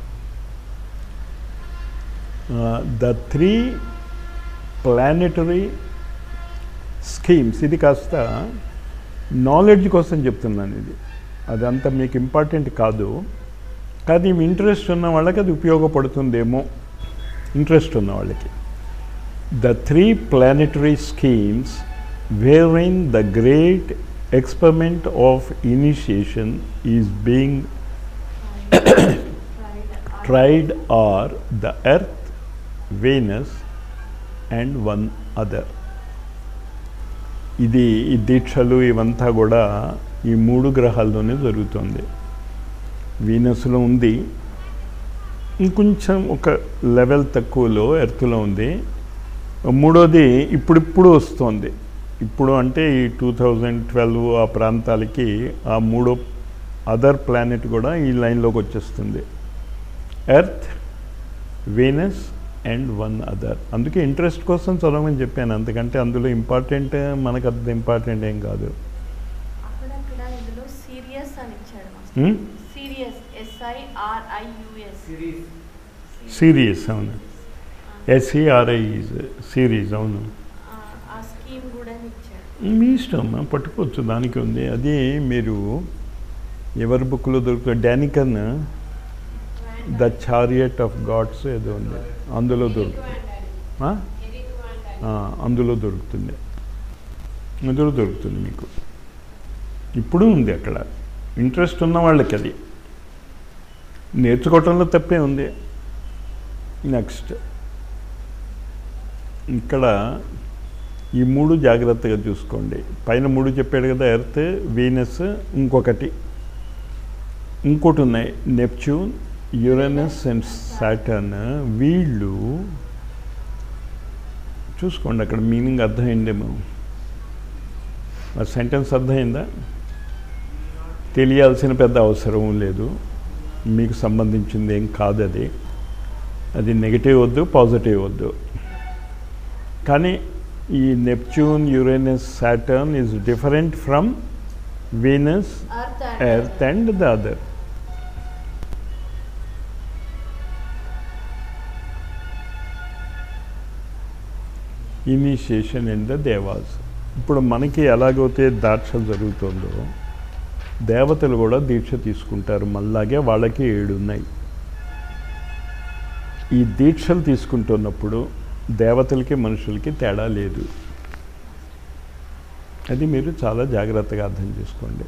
ద త్రీ ప్లానెటరీ స్కీమ్స్ ఇది కాస్త నాలెడ్జ్ కోసం చెప్తున్నాను ఇది అదంతా మీకు ఇంపార్టెంట్ కాదు కానీ మీ ఇంట్రెస్ట్ ఉన్న వాళ్ళకి అది ఉపయోగపడుతుందేమో ఇంట్రెస్ట్ ఉన్న వాళ్ళకి the three planetary schemes where the great experiment of initiation is being tried are the earth, Venus and one other. ఇది ఈ దీక్షలు ఇవంతా కూడా ఈ మూడు గ్రహాల్లోనే జరుగుతుంది వీనస్లో ఉంది ఇంకొంచెం ఒక లెవెల్ తక్కువలో ఎర్త్లో ఉంది మూడోది ఇప్పుడిప్పుడు వస్తుంది ఇప్పుడు అంటే ఈ టూ థౌజండ్ ట్వెల్వ్ ఆ ప్రాంతాలకి ఆ మూడో అదర్ ప్లానెట్ కూడా ఈ లైన్లోకి వచ్చేస్తుంది Earth Venus and one other అందుకే ఇంట్రెస్ట్ కోసం చదవమని చెప్పాను అందుకంటే అందులో ఇంపార్టెంట్ మనకు అంత ఇంపార్టెంట్ ఏం కాదు అక్కడక్కడ ఇందులో సీరియస్ అని ఇచ్చాడు Hmm? సీరియస్ ఎస్ఐఆర్ఐయుఎస్ సిరీస్ అవును ఎస్ఈఆర్ఐ సిరీస్ అవును ఆ స్కీమ్ కూడా ఇచ్చాడు మీ ఇష్టం పట్టుకోవచ్చు దానికి ఉంది అది మీరు ఎవరి బుక్లో దొరుకుతుంది Daniken the chariot of gods ఏదో ఉంది అందులో దొరుకుతుంది ఆ? ఆ, అందులో దొరుకుతుంది అందులో దొరుకుతుంది మీకు ఇప్పుడు ఉంది అక్కడ ఇంట్రెస్ట్ ఉన్న వాళ్ళకి అది నేర్చుకోవటంలో తప్పే ఉంది నెక్స్ట్ ఇక్కడ ఈ మూడు జాగ్రత్తగా చూసుకోండి పైన మూడు చెప్పాడు కదా ఎర్త్ వీనస్ ఇంకొకటి ఇంకోటి ఉన్నాయి నెప్చ్యూన్ యురనస్ అండ్ సాటర్న్ వీళ్ళు చూసుకోండి అక్కడ మీనింగ్ అర్థమైందేమో ఆ సెంటెన్స్ అర్థమైందా తెలియాల్సిన పెద్ద అవసరం లేదు మీకు సంబంధించింది ఏం కాదు అది అది నెగిటివ్ వద్దు పాజిటివ్ వద్దు కానీ ఈ Neptune Uranus Saturn is different from Venus Earth Earth and the other initiation in the devas ఇప్పుడు మనకి ఎలాగైతే దాక్షలు జరుగుతుందో దేవతలు కూడా దీక్ష తీసుకుంటారు మళ్ళాగే వాళ్ళకి ఏడు ఉన్నాయి ఈ దీక్షలు తీసుకుంటున్నప్పుడు దేవతలకి మనుషులకి తేడా లేదు అది మీరు చాలా జాగ్రత్తగా అర్థం చేసుకోండి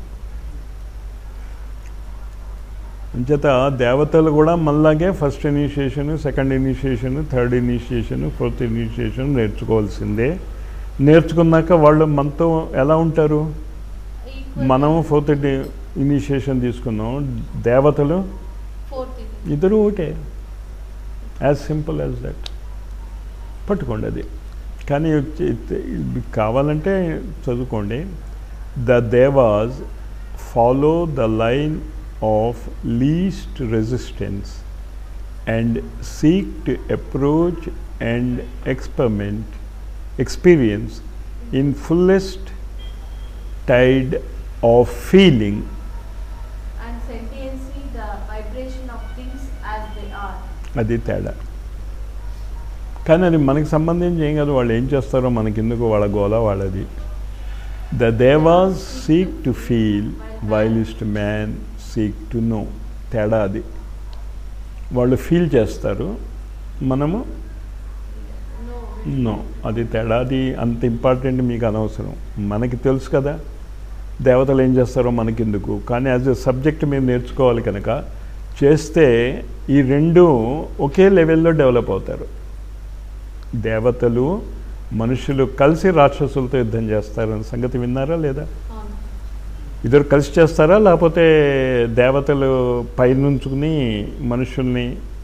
అంచేత దేవతలు కూడా మళ్ళాగే first initiation second initiation third initiation fourth initiation నేర్చుకోవాల్సిందే నేర్చుకున్నాక వాళ్ళు మనతో ఎలా ఉంటారు మనం ఫోర్త్ ఇనిషియేషన్ తీసుకున్నాం దేవతలు ఫోర్త్ ఇద్దరు ఒకటే యాజ్ సింపుల్ యాజ్ దట్ పట్టుకోండి అది కానీ వచ్చి- ఇది కావాలంటే చదువుకోండి the devas follow the line of least resistance and seek to approach and experiment experience in fullest tide of feeling and sentiency the vibration of things as they are. అది తేడా కానీ అది మనకి సంబంధించి ఏం కాదు వాళ్ళు ఏం చేస్తారో మనకెందుకు వాళ్ళ గోల వాళ్ళది the devas seek to feel whilst man seek to know తేడా అది వాళ్ళు ఫీల్ చేస్తారు మనము No, నో అది తేడా అది అంత ఇంపార్టెంట్ మీకు అనవసరం మనకి తెలుసు కదా దేవతలు ఏం చేస్తారో మనకెందుకు కానీ యాజ్ ఎ సబ్జెక్ట్ మీరు నేర్చుకోవాలి కనుక చేస్తే ఈ రెండు ఒకే లెవెల్లో డెవలప్ అవుతారు దేవతలు మనుషులు కలిసి రాక్షసులతో యుద్ధం చేస్తారన్న సంగతి విన్నారా లేదా అవును ఇద్దరు కలిసి చేస్తారా లేకపోతే దేవతలు పైనుంచుకుని మనుషుల్ని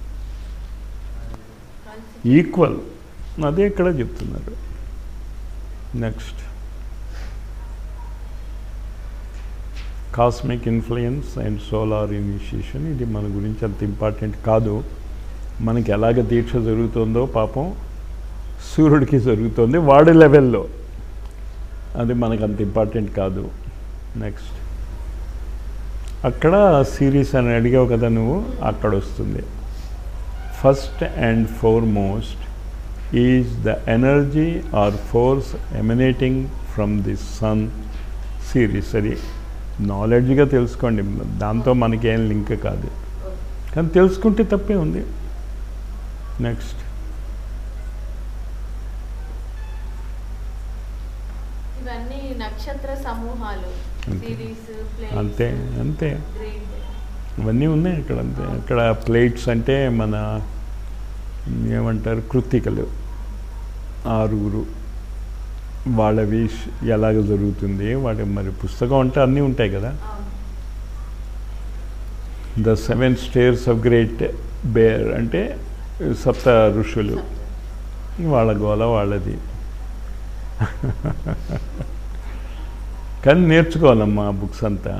కలిసి ఈక్వల్ అదే ఇక్కడ చెప్తున్నారు next cosmic influence and solar initiation ఇది మన గురించి అంత ఇంపార్టెంట్ కాదు మనకి ఎలాగ దీక్ష జరుగుతుందో పాపం సూర్యుడికి జరుగుతుంది వాడి లెవెల్లో అది మనకు అంత ఇంపార్టెంట్ కాదు నెక్స్ట్ అక్కడ సిరీస్ అని అడిగావు కదా నువ్వు అక్కడ వస్తుంది first and foremost is the energy or force emanating from the sun series అది నాలెడ్జ్గా తెలుసుకోండి దాంతో మనకేం లింక్ కాదు కానీ తెలుసుకుంటే తప్పే ఉంది నెక్స్ట్ ఇవన్నీ నక్షత్ర సమూహాలు అంతే. సిరీస్ అంతే అంతే గ్రేట్ ఇవన్నీ ఉన్నాయి అక్కడ అంతే అక్కడ ప్లేట్స్ అంటే మన ఏమంటారు కృత్తికలు ఆరుగురు వాళ్ళవి ష్- ఎలాగ జరుగుతుంది వాటి మరి పుస్తకం అంటే అన్నీ ఉంటాయి కదా అవును the seven stars of great bear అంటే సప్త ఋషులు వాళ్ళ గోల వాళ్ళది కానీ నేర్చుకోవాలమ్మా ఆ బుక్స్ అంతా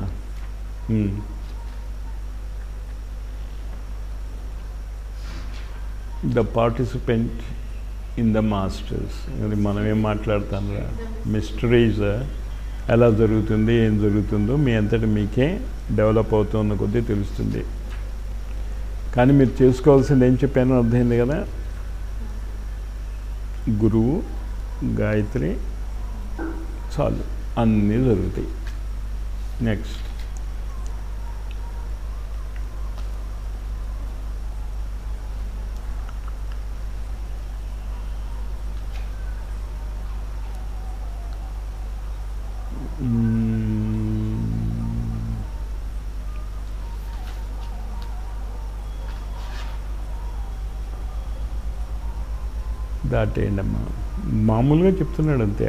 the participant in the masters అది మనం ఏం మాట్లాడతాం మిస్టరీస్ ఎలా జరుగుతుంది ఏం జరుగుతుందో మీ అంతటి మీకే డెవలప్ అవుతున్న కొద్దీ తెలుస్తుంది కానీ మీరు చేసుకోవాల్సింది ఏం చెప్పానో అర్థమైంది కదా గురువు గాయత్రి చాలు అన్నీ జరుగుతాయి నెక్స్ట్ దాటేయండమ్మా మామూలుగా చెప్తున్నాడు అంతే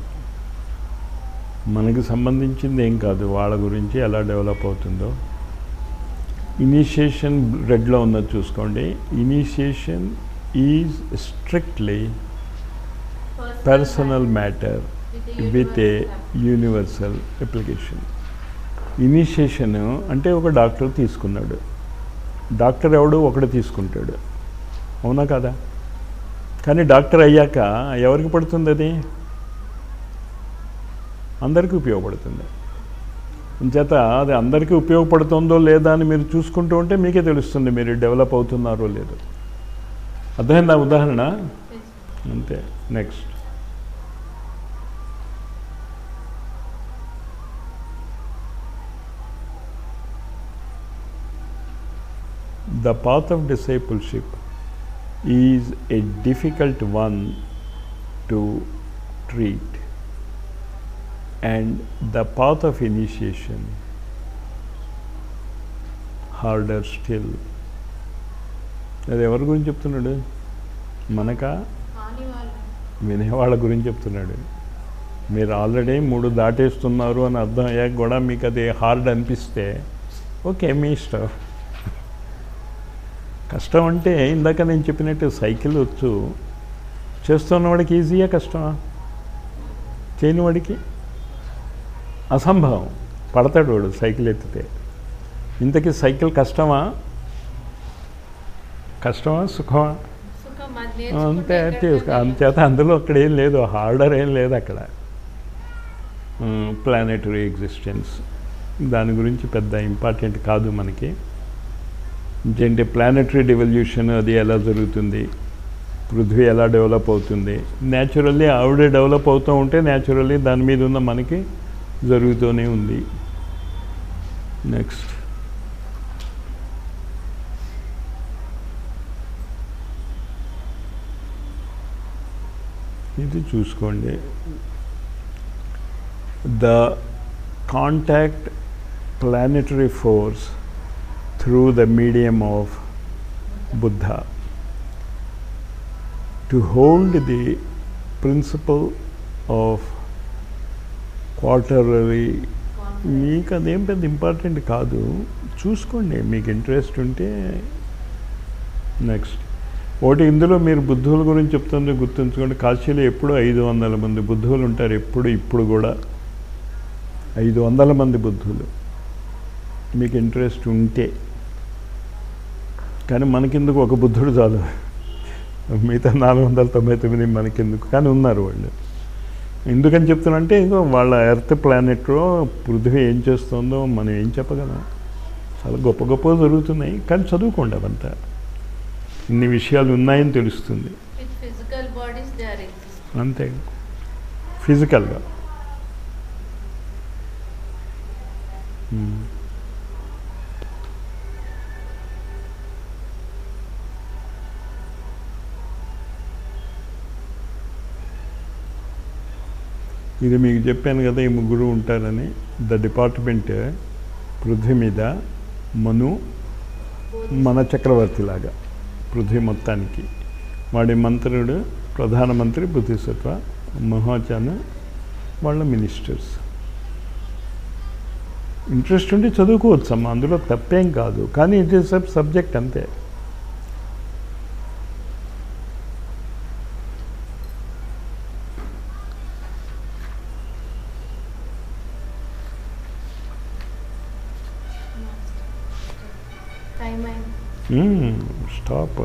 మనకి సంబంధించింది ఏం కాదు వాళ్ళ గురించి ఎలా డెవలప్ అవుతుందో ఇనిషియేషన్ రెడ్లో ఉన్నది చూసుకోండి initiation is strictly personal matter with a universal application initiation అంటే ఒక డాక్టర్ తీసుకున్నాడు డాక్టర్ ఎవడు ఒకడు తీసుకుంటాడు అవునా కదా కానీ డాక్టర్ అయ్యాక ఎవరికి పడుతుంది అది అందరికీ ఉపయోగపడుతుంది చేత అది అందరికీ ఉపయోగపడుతుందో లేదా అని మీరు చూసుకుంటూ ఉంటే మీకే తెలుస్తుంది మీరు డెవలప్ అవుతున్నారో లేదో అర్థమైందా ఉదాహరణ అంతే next The path of discipleship is a difficult one to treat, and the path of initiation harder still. అది ఎవరి గురించి చెప్తున్నాడు మనకా కాని వాళ్ళు వినేవాళ్ళ గురించి చెప్తున్నాడు మీరు ఆల్రెడీ మూడు దాటేస్తున్నారు అని అర్థం అయ్యాక కూడా మీకు అది హార్డ్ అనిపిస్తే ఓకే మీ ఇష్టం కష్టం అంటే ఇందాక నేను చెప్పినట్టు సైకిల్ వచ్చు చేస్తున్నవాడికి ఈజీయా కష్టమా చేయనివాడికి అసంభవం పడతాడు వాడు సైకిల్ ఎత్తితే ఇంతకీ సైకిల్ కష్టమా కష్టమా సుఖమా సుఖం అది అంతే నేర్చుకుంటే చేసుకో ఎక్కడికైనా అంతేత అందులో అక్కడ ఏం లేదు హార్డర్ ఏం లేదు అక్కడ ప్లానెటరీ ఎగ్జిస్టెన్స్ దాని గురించి పెద్ద ఇంపార్టెంట్ కాదు మనకి ఏంటంటే ప్లానెటరీ డెవల్యూషన్ అది ఎలా జరుగుతుంది పృథ్వీ ఎలా డెవలప్ అవుతుంది న్యాచురల్లీ ఆవిడే డెవలప్ అవుతూ ఉంటే న్యాచురల్లీ దాని మీద ఉన్న మనకి జరుగుతూనే ఉంది నెక్స్ట్ ఇది చూసుకోండి the contact planetary force through the medium of Buddha to hold the principle of quarterly మీకు అదేం పెద్ద ఇంపార్టెంట్ కాదు చూసుకోండి మీకు ఇంట్రెస్ట్ ఉంటే నెక్స్ట్ ఒకటి ఇందులో మీరు బుద్ధువుల గురించి చెప్తుంది గుర్తుంచుకోండి కాశీలో ఎప్పుడు ఐదు వందల మంది బుద్ధువులు ఉంటారు ఎప్పుడు ఇప్పుడు కూడా ఐదు వందల మంది బుద్ధులు మీకు ఇంట్రెస్ట్ ఉంటే కానీ మనకెందుకు ఒక బుద్ధుడు చాలు మిగతా నాలుగు వందల తొంభై తొమ్మిది మనకెందుకు కానీ ఉన్నారు వాళ్ళు ఎందుకని చెప్తున్నానంటే ఇంకో వాళ్ళ ఎర్త్ ప్లానెట్లో పృథ్వీ ఏం చేస్తుందో మనం ఏం చెప్పగలం చాలా గొప్ప గొప్ప జరుగుతున్నాయి కానీ చదువుకోండి అవంతా ఇన్ని విషయాలు ఉన్నాయని తెలుస్తుంది With physical bodies, they are existing. అంతే ఫిజికల్గా మ్మ్. ఇది మీకు చెప్పాను కదా ఈ ముగ్గురు ఉంటారని ద డిపార్ట్మెంట్ పృథ్వీ మీద మను మన చక్రవర్తి లాగా పృథ్వీ మొత్తానికి వాడి మంత్రుడు ప్రధానమంత్రి బుద్ధిసత్వ మహోచాన వాళ్ళ మినిస్టర్స్ ఇంట్రెస్ట్ ఉంటే చదువుకోవచ్చు అమ్మ అందులో తప్పేం కాదు కానీ ఇట్ ఈస్ సబ్ సబ్జెక్ట్ అంతే Time and స్టాప్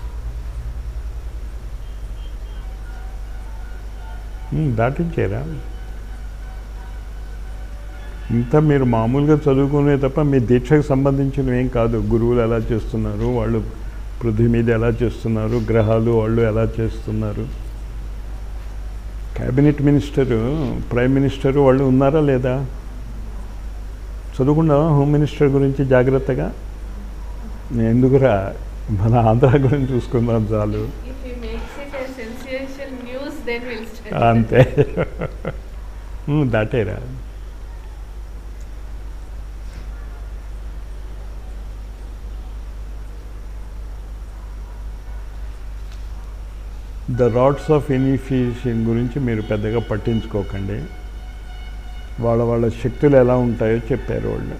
దాటించారా ఇంత మీరు మామూలుగా చదువుకునే తప్ప మీ దీక్షకు సంబంధించినవి ఏం కాదు గురువులు ఎలా చేస్తున్నారు వాళ్ళు పృథ్వీ మీద ఎలా చేస్తున్నారు గ్రహాలు వాళ్ళు ఎలా చేస్తున్నారు క్యాబినెట్ మినిస్టరు ప్రైమ్ మినిస్టరు వాళ్ళు ఉన్నారా లేదా చదువుకున్నా హోమ్ మినిస్టర్ గురించి జాగ్రత్తగా ఎందుకురా మన ఆంధ్ర గురించి చూసుకుందాం చాలు if he makes it a sensational news, then we'll study. అంతే ఉమ్, దాటేరా ద రాడ్స్ ఆఫ్ ఇనిఫిషియన్ గురించి మీరు పెద్దగా పట్టించుకోకండి వాళ్ళ వాళ్ళ శక్తులు ఎలా ఉంటాయో చెప్పారు వాళ్ళు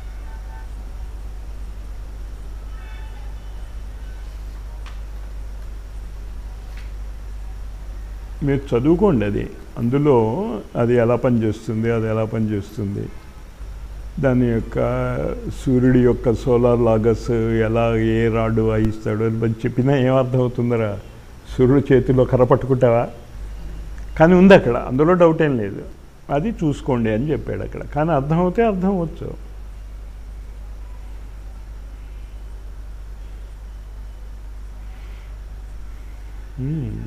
మీరు చదువుకోండి అది అందులో అది ఎలా పనిచేస్తుంది అది ఎలా పనిచేస్తుంది దాని యొక్క సూర్యుడి యొక్క సోలార్ లాగస్ ఎలా ఏ రాడు వాయిస్తాడు అని మనం చెప్పినా ఏమర్థం అవుతుందరా సూర్యుడు చేతిలో కర్ర పట్టుకుంటావా కానీ ఉంది అక్కడ అందులో డౌట్ ఏం లేదు అది చూసుకోండి అని చెప్పాడు అక్కడ కానీ అర్థం అవుతే అర్థం అవ్వచ్చు మ్మ్.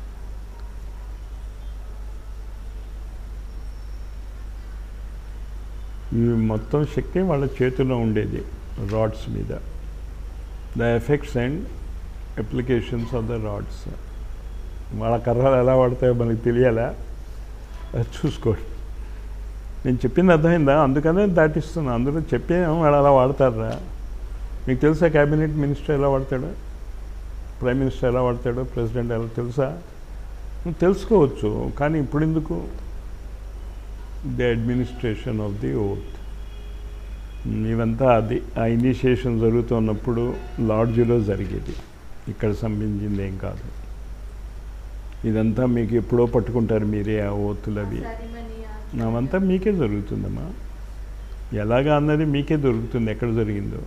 ఈ మొత్తం శక్తి వాళ్ళ చేతిలో ఉండేది రాడ్స్ మీద the effects and applications of the rods వాళ్ళ కర్రలు ఎలా వాడతాయో మనకి తెలియాలా అది చూసుకోండి నేను చెప్పింది అర్థమైందా అందుకనే దాటిస్తున్నా అందరూ చెప్పాము వాళ్ళు అలా వాడతారా మీకు తెలుసా క్యాబినెట్ మినిస్టర్ ఎలా వాడతాడు ప్రైమ్ మినిస్టర్ ఎలా వాడతాడు ప్రెసిడెంట్ ఎలా తెలుసా నువ్వు తెలుసుకోవచ్చు కానీ ఇప్పుడు ఎందుకు the administration of the oath ఇవంతా అది ఆ ఇనిషియేషన్ జరుగుతున్నప్పుడు లాడ్జిలో జరిగేది ఇక్కడ సంబంధించింది ఏం కాదు ఇదంతా మీకు ఎప్పుడో పట్టుకుంటారు మీరే ఆ ఓతులు అవి Ceremony or అవంతా మీకే జరుగుతుందమ్మా ఎలాగా అన్నది మీకే దొరుకుతుంది ఎక్కడ జరిగిందో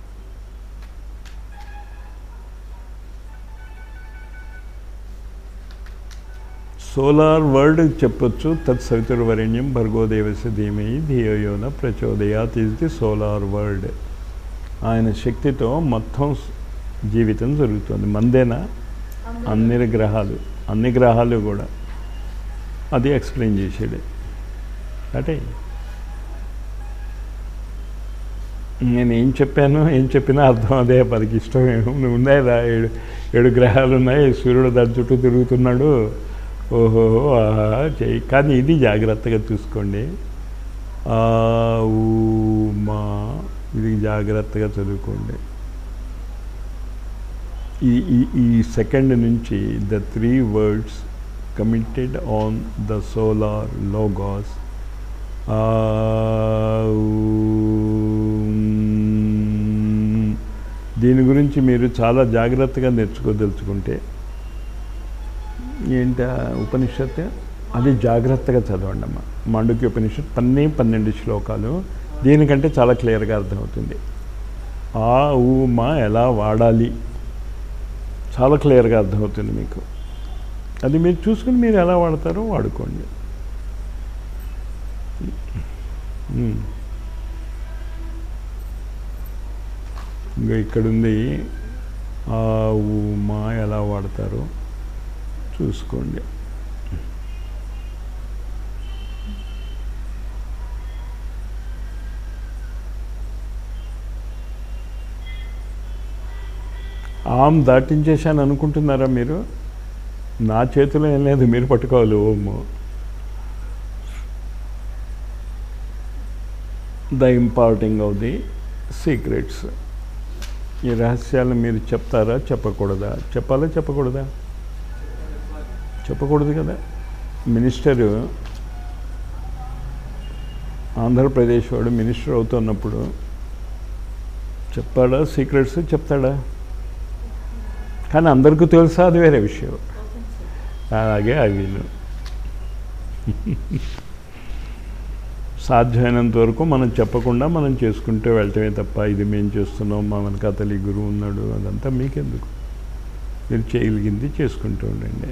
సోలార్ వరల్డ్ చెప్పొచ్చు తత్ సవితుర్వరేణ్యం భర్గోదేవస్య ధీమయి ధియోయోన ప్రచోదయాత్ ఇస్ ది సోలార్ వరల్డ్ ఆయన శక్తితో మొత్తం జీవితం జరుగుతుంది మందేనా అందరూ అన్ని గ్రహాలు అన్ని గ్రహాలు కూడా అది ఎక్స్ప్లెయిన్ చేసాడు అంటే నేను ఏం చెప్పాను ఏం చెప్పినా అర్థం అదే పదికి ఇష్టం ఏమో నువ్వు ఉన్నాయి రా ఏడు ఏడు గ్రహాలు ఉన్నాయి సూర్యుడు దాని చుట్టూ తిరుగుతున్నాడు ఓహో ఆహా చెయ్యి కానీ ఇది జాగ్రత్తగా చూసుకోండి ఆ ఊ మా ఇది జాగ్రత్తగా చదువుకోండి ఈ ఈ ఈ సెకండ్ నుంచి the three words committed on the solar logos దీని గురించి మీరు చాలా జాగ్రత్తగా నేర్చుకోదలుచుకుంటే ఏంట ఉపనిషత్ అది జాగ్రత్తగా చదవండి అమ్మ మాండుక్య ఉపనిషత్ పన్నే పన్నెండు శ్లోకాలు దీనికంటే చాలా క్లియర్గా అర్థమవుతుంది ఆ ఊ మా ఎలా వాడాలి చాలా క్లియర్గా అర్థమవుతుంది మీకు అది మీరు చూసుకుని మీరు ఎలా వాడతారో వాడుకోండి ఉమ్. ఇంకా ఇక్కడ ఉంది ఆ ఊ మా ఎలా వాడతారో చూసుకోండి ఆమ్ దాటించేశాను అనుకుంటున్నారా మీరు నా చేతిలో ఏం లేదు మీరు పట్టుకోవాలి ఓము the imparting of the secrets ఈ రహస్యాలు మీరు చెప్తారా చెప్పకూడదా చెప్పాలా చెప్పకూడదా చెప్పకూడదు కదా మినిస్టరు ఆంధ్రప్రదేశ్ వాడు మినిస్టర్ అవుతున్నప్పుడు చెప్పాడా సీక్రెట్స్ చెప్తాడా కానీ అందరికీ తెలుసా అది వేరే విషయం ఓపెన్ సార్ అలాగే అవిను సాధ్యమైనంత వరకు మనం చెప్పకుండా మనం చేసుకుంటూ వెళ్ళటమే తప్ప ఇది మేము చేస్తున్నాం మా వెనకాతలి గురువు ఉన్నాడు అదంతా మీకెందుకు మీరు చేయగలిగింది చేసుకుంటూ ఉండండి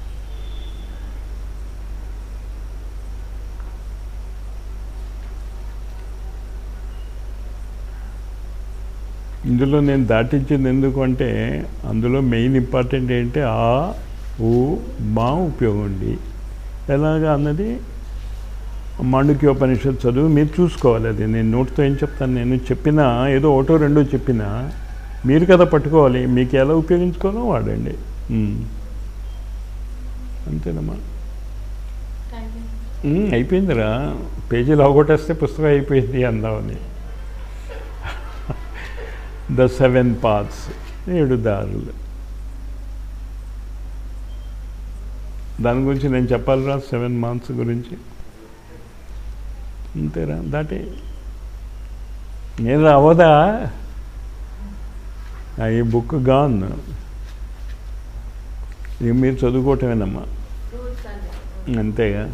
ఇందులో నేను దాటించింది ఎందుకు అంటే అందులో మెయిన్ ఇంపార్టెంట్ ఏంటి ఆ ఊ మా ఉపయోగం ఉంది ఎలాగా అన్నది మాండుక్యోపనిషత్ చదువు మీరు చూసుకోవాలి అది నేను నోటితో ఏం చెప్తాను నేను చెప్పినా ఏదో ఒకటో రెండో చెప్పినా మీరు కదా పట్టుకోవాలి మీకు ఎలా ఉపయోగించుకోవాలో వాడండి ఉమ్. అంతేనమ్మా థ్యాంక్ యూ ఉమ్, అయిపోయిందిరా పేజీలు అవగొట్టేస్తే పుస్తకం అయిపోయింది అందామని ద సెవెన్ పాత్స్ ఏడు దారులు దాని గురించి నేను చెప్పాలిరా సెవెన్ మంత్స్ గురించి అంతేరా దాటి నేను అవదా ఆ, ఈ బుక్ గాన్ ఇది మీరు చదువుకోవటమేనమ్మా రూల్స్ అండి అంతేగా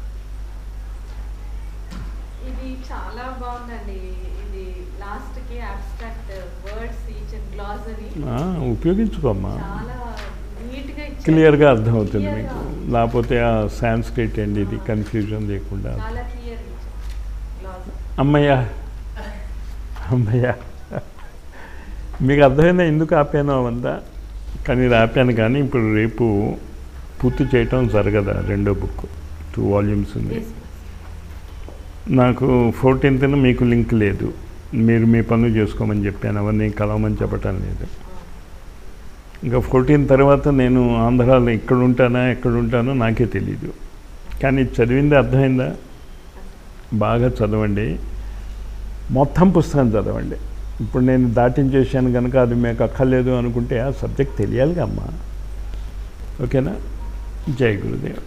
ఇది చాలా బాగుందండి ఇది లాస్ట్ కి అబ్స్ట్రాక్ట్ వర్డ్స్ ఈచ్ గ్లాసరీ ఆ, ఉపయోగించుకోమ్మా చాలా నీట్ గా ఇచ్చారు. క్లియర్గా అర్థమవుతుంది Clear మీకు గా. లేకపోతే ఆ సాంస్క్రిట్ అండి ఇది కన్ఫ్యూజన్ లేకుండా చాలా క్లియర్ ఇచ్చారు గ్లాస్ అమ్మయ్య అమ్మయ్య మీకు అర్థమైందా ఎందుకు ఆపాను అవంతా కానీ ఇది ఆపాను కానీ ఇప్పుడు రేపు పూర్తి చేయటం జరగదా రెండో బుక్ టూ వాల్యూమ్స్ ఉంది నాకు ఫోర్టీన్త్న మీకు లింక్ లేదు మీరు మీ పనులు చేసుకోమని చెప్పాను అవన్నీ కలవమని చెప్పటం లేదు ఇంకా ఫోర్టీన్ తర్వాత నేను ఆంధ్రాలో ఎక్కడ ఉంటానా ఎక్కడ ఉంటానో నాకే తెలీదు కానీ చదివింది అర్థమైందా బాగా చదవండి మొత్తం పుస్తకం చదవండి ఇప్పుడు నేను దాటించేసాను కనుక అది మీకు అక్కర్లేదు అనుకుంటే ఆ సబ్జెక్ట్ తెలియాలిగా అమ్మా ఓకేనా జై గురుదేవ్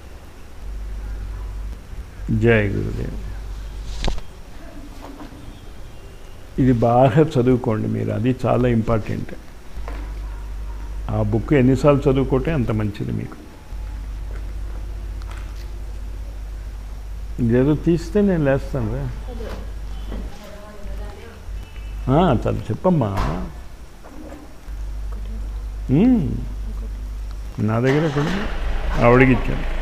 జై గురుదేవ్ ఇది బాగా చదువుకోండి మీరు అది చాలా ఇంపార్టెంట్ ఆ బుక్ ఎన్నిసార్లు చదువుకుంటే అంత మంచిది మీకు ఇదేదో తీస్తే నేను లేస్తాను రా చదువు చెప్పమ్మా ఉమ్. నా దగ్గర కూడా ఆవిడకి ఇచ్చాను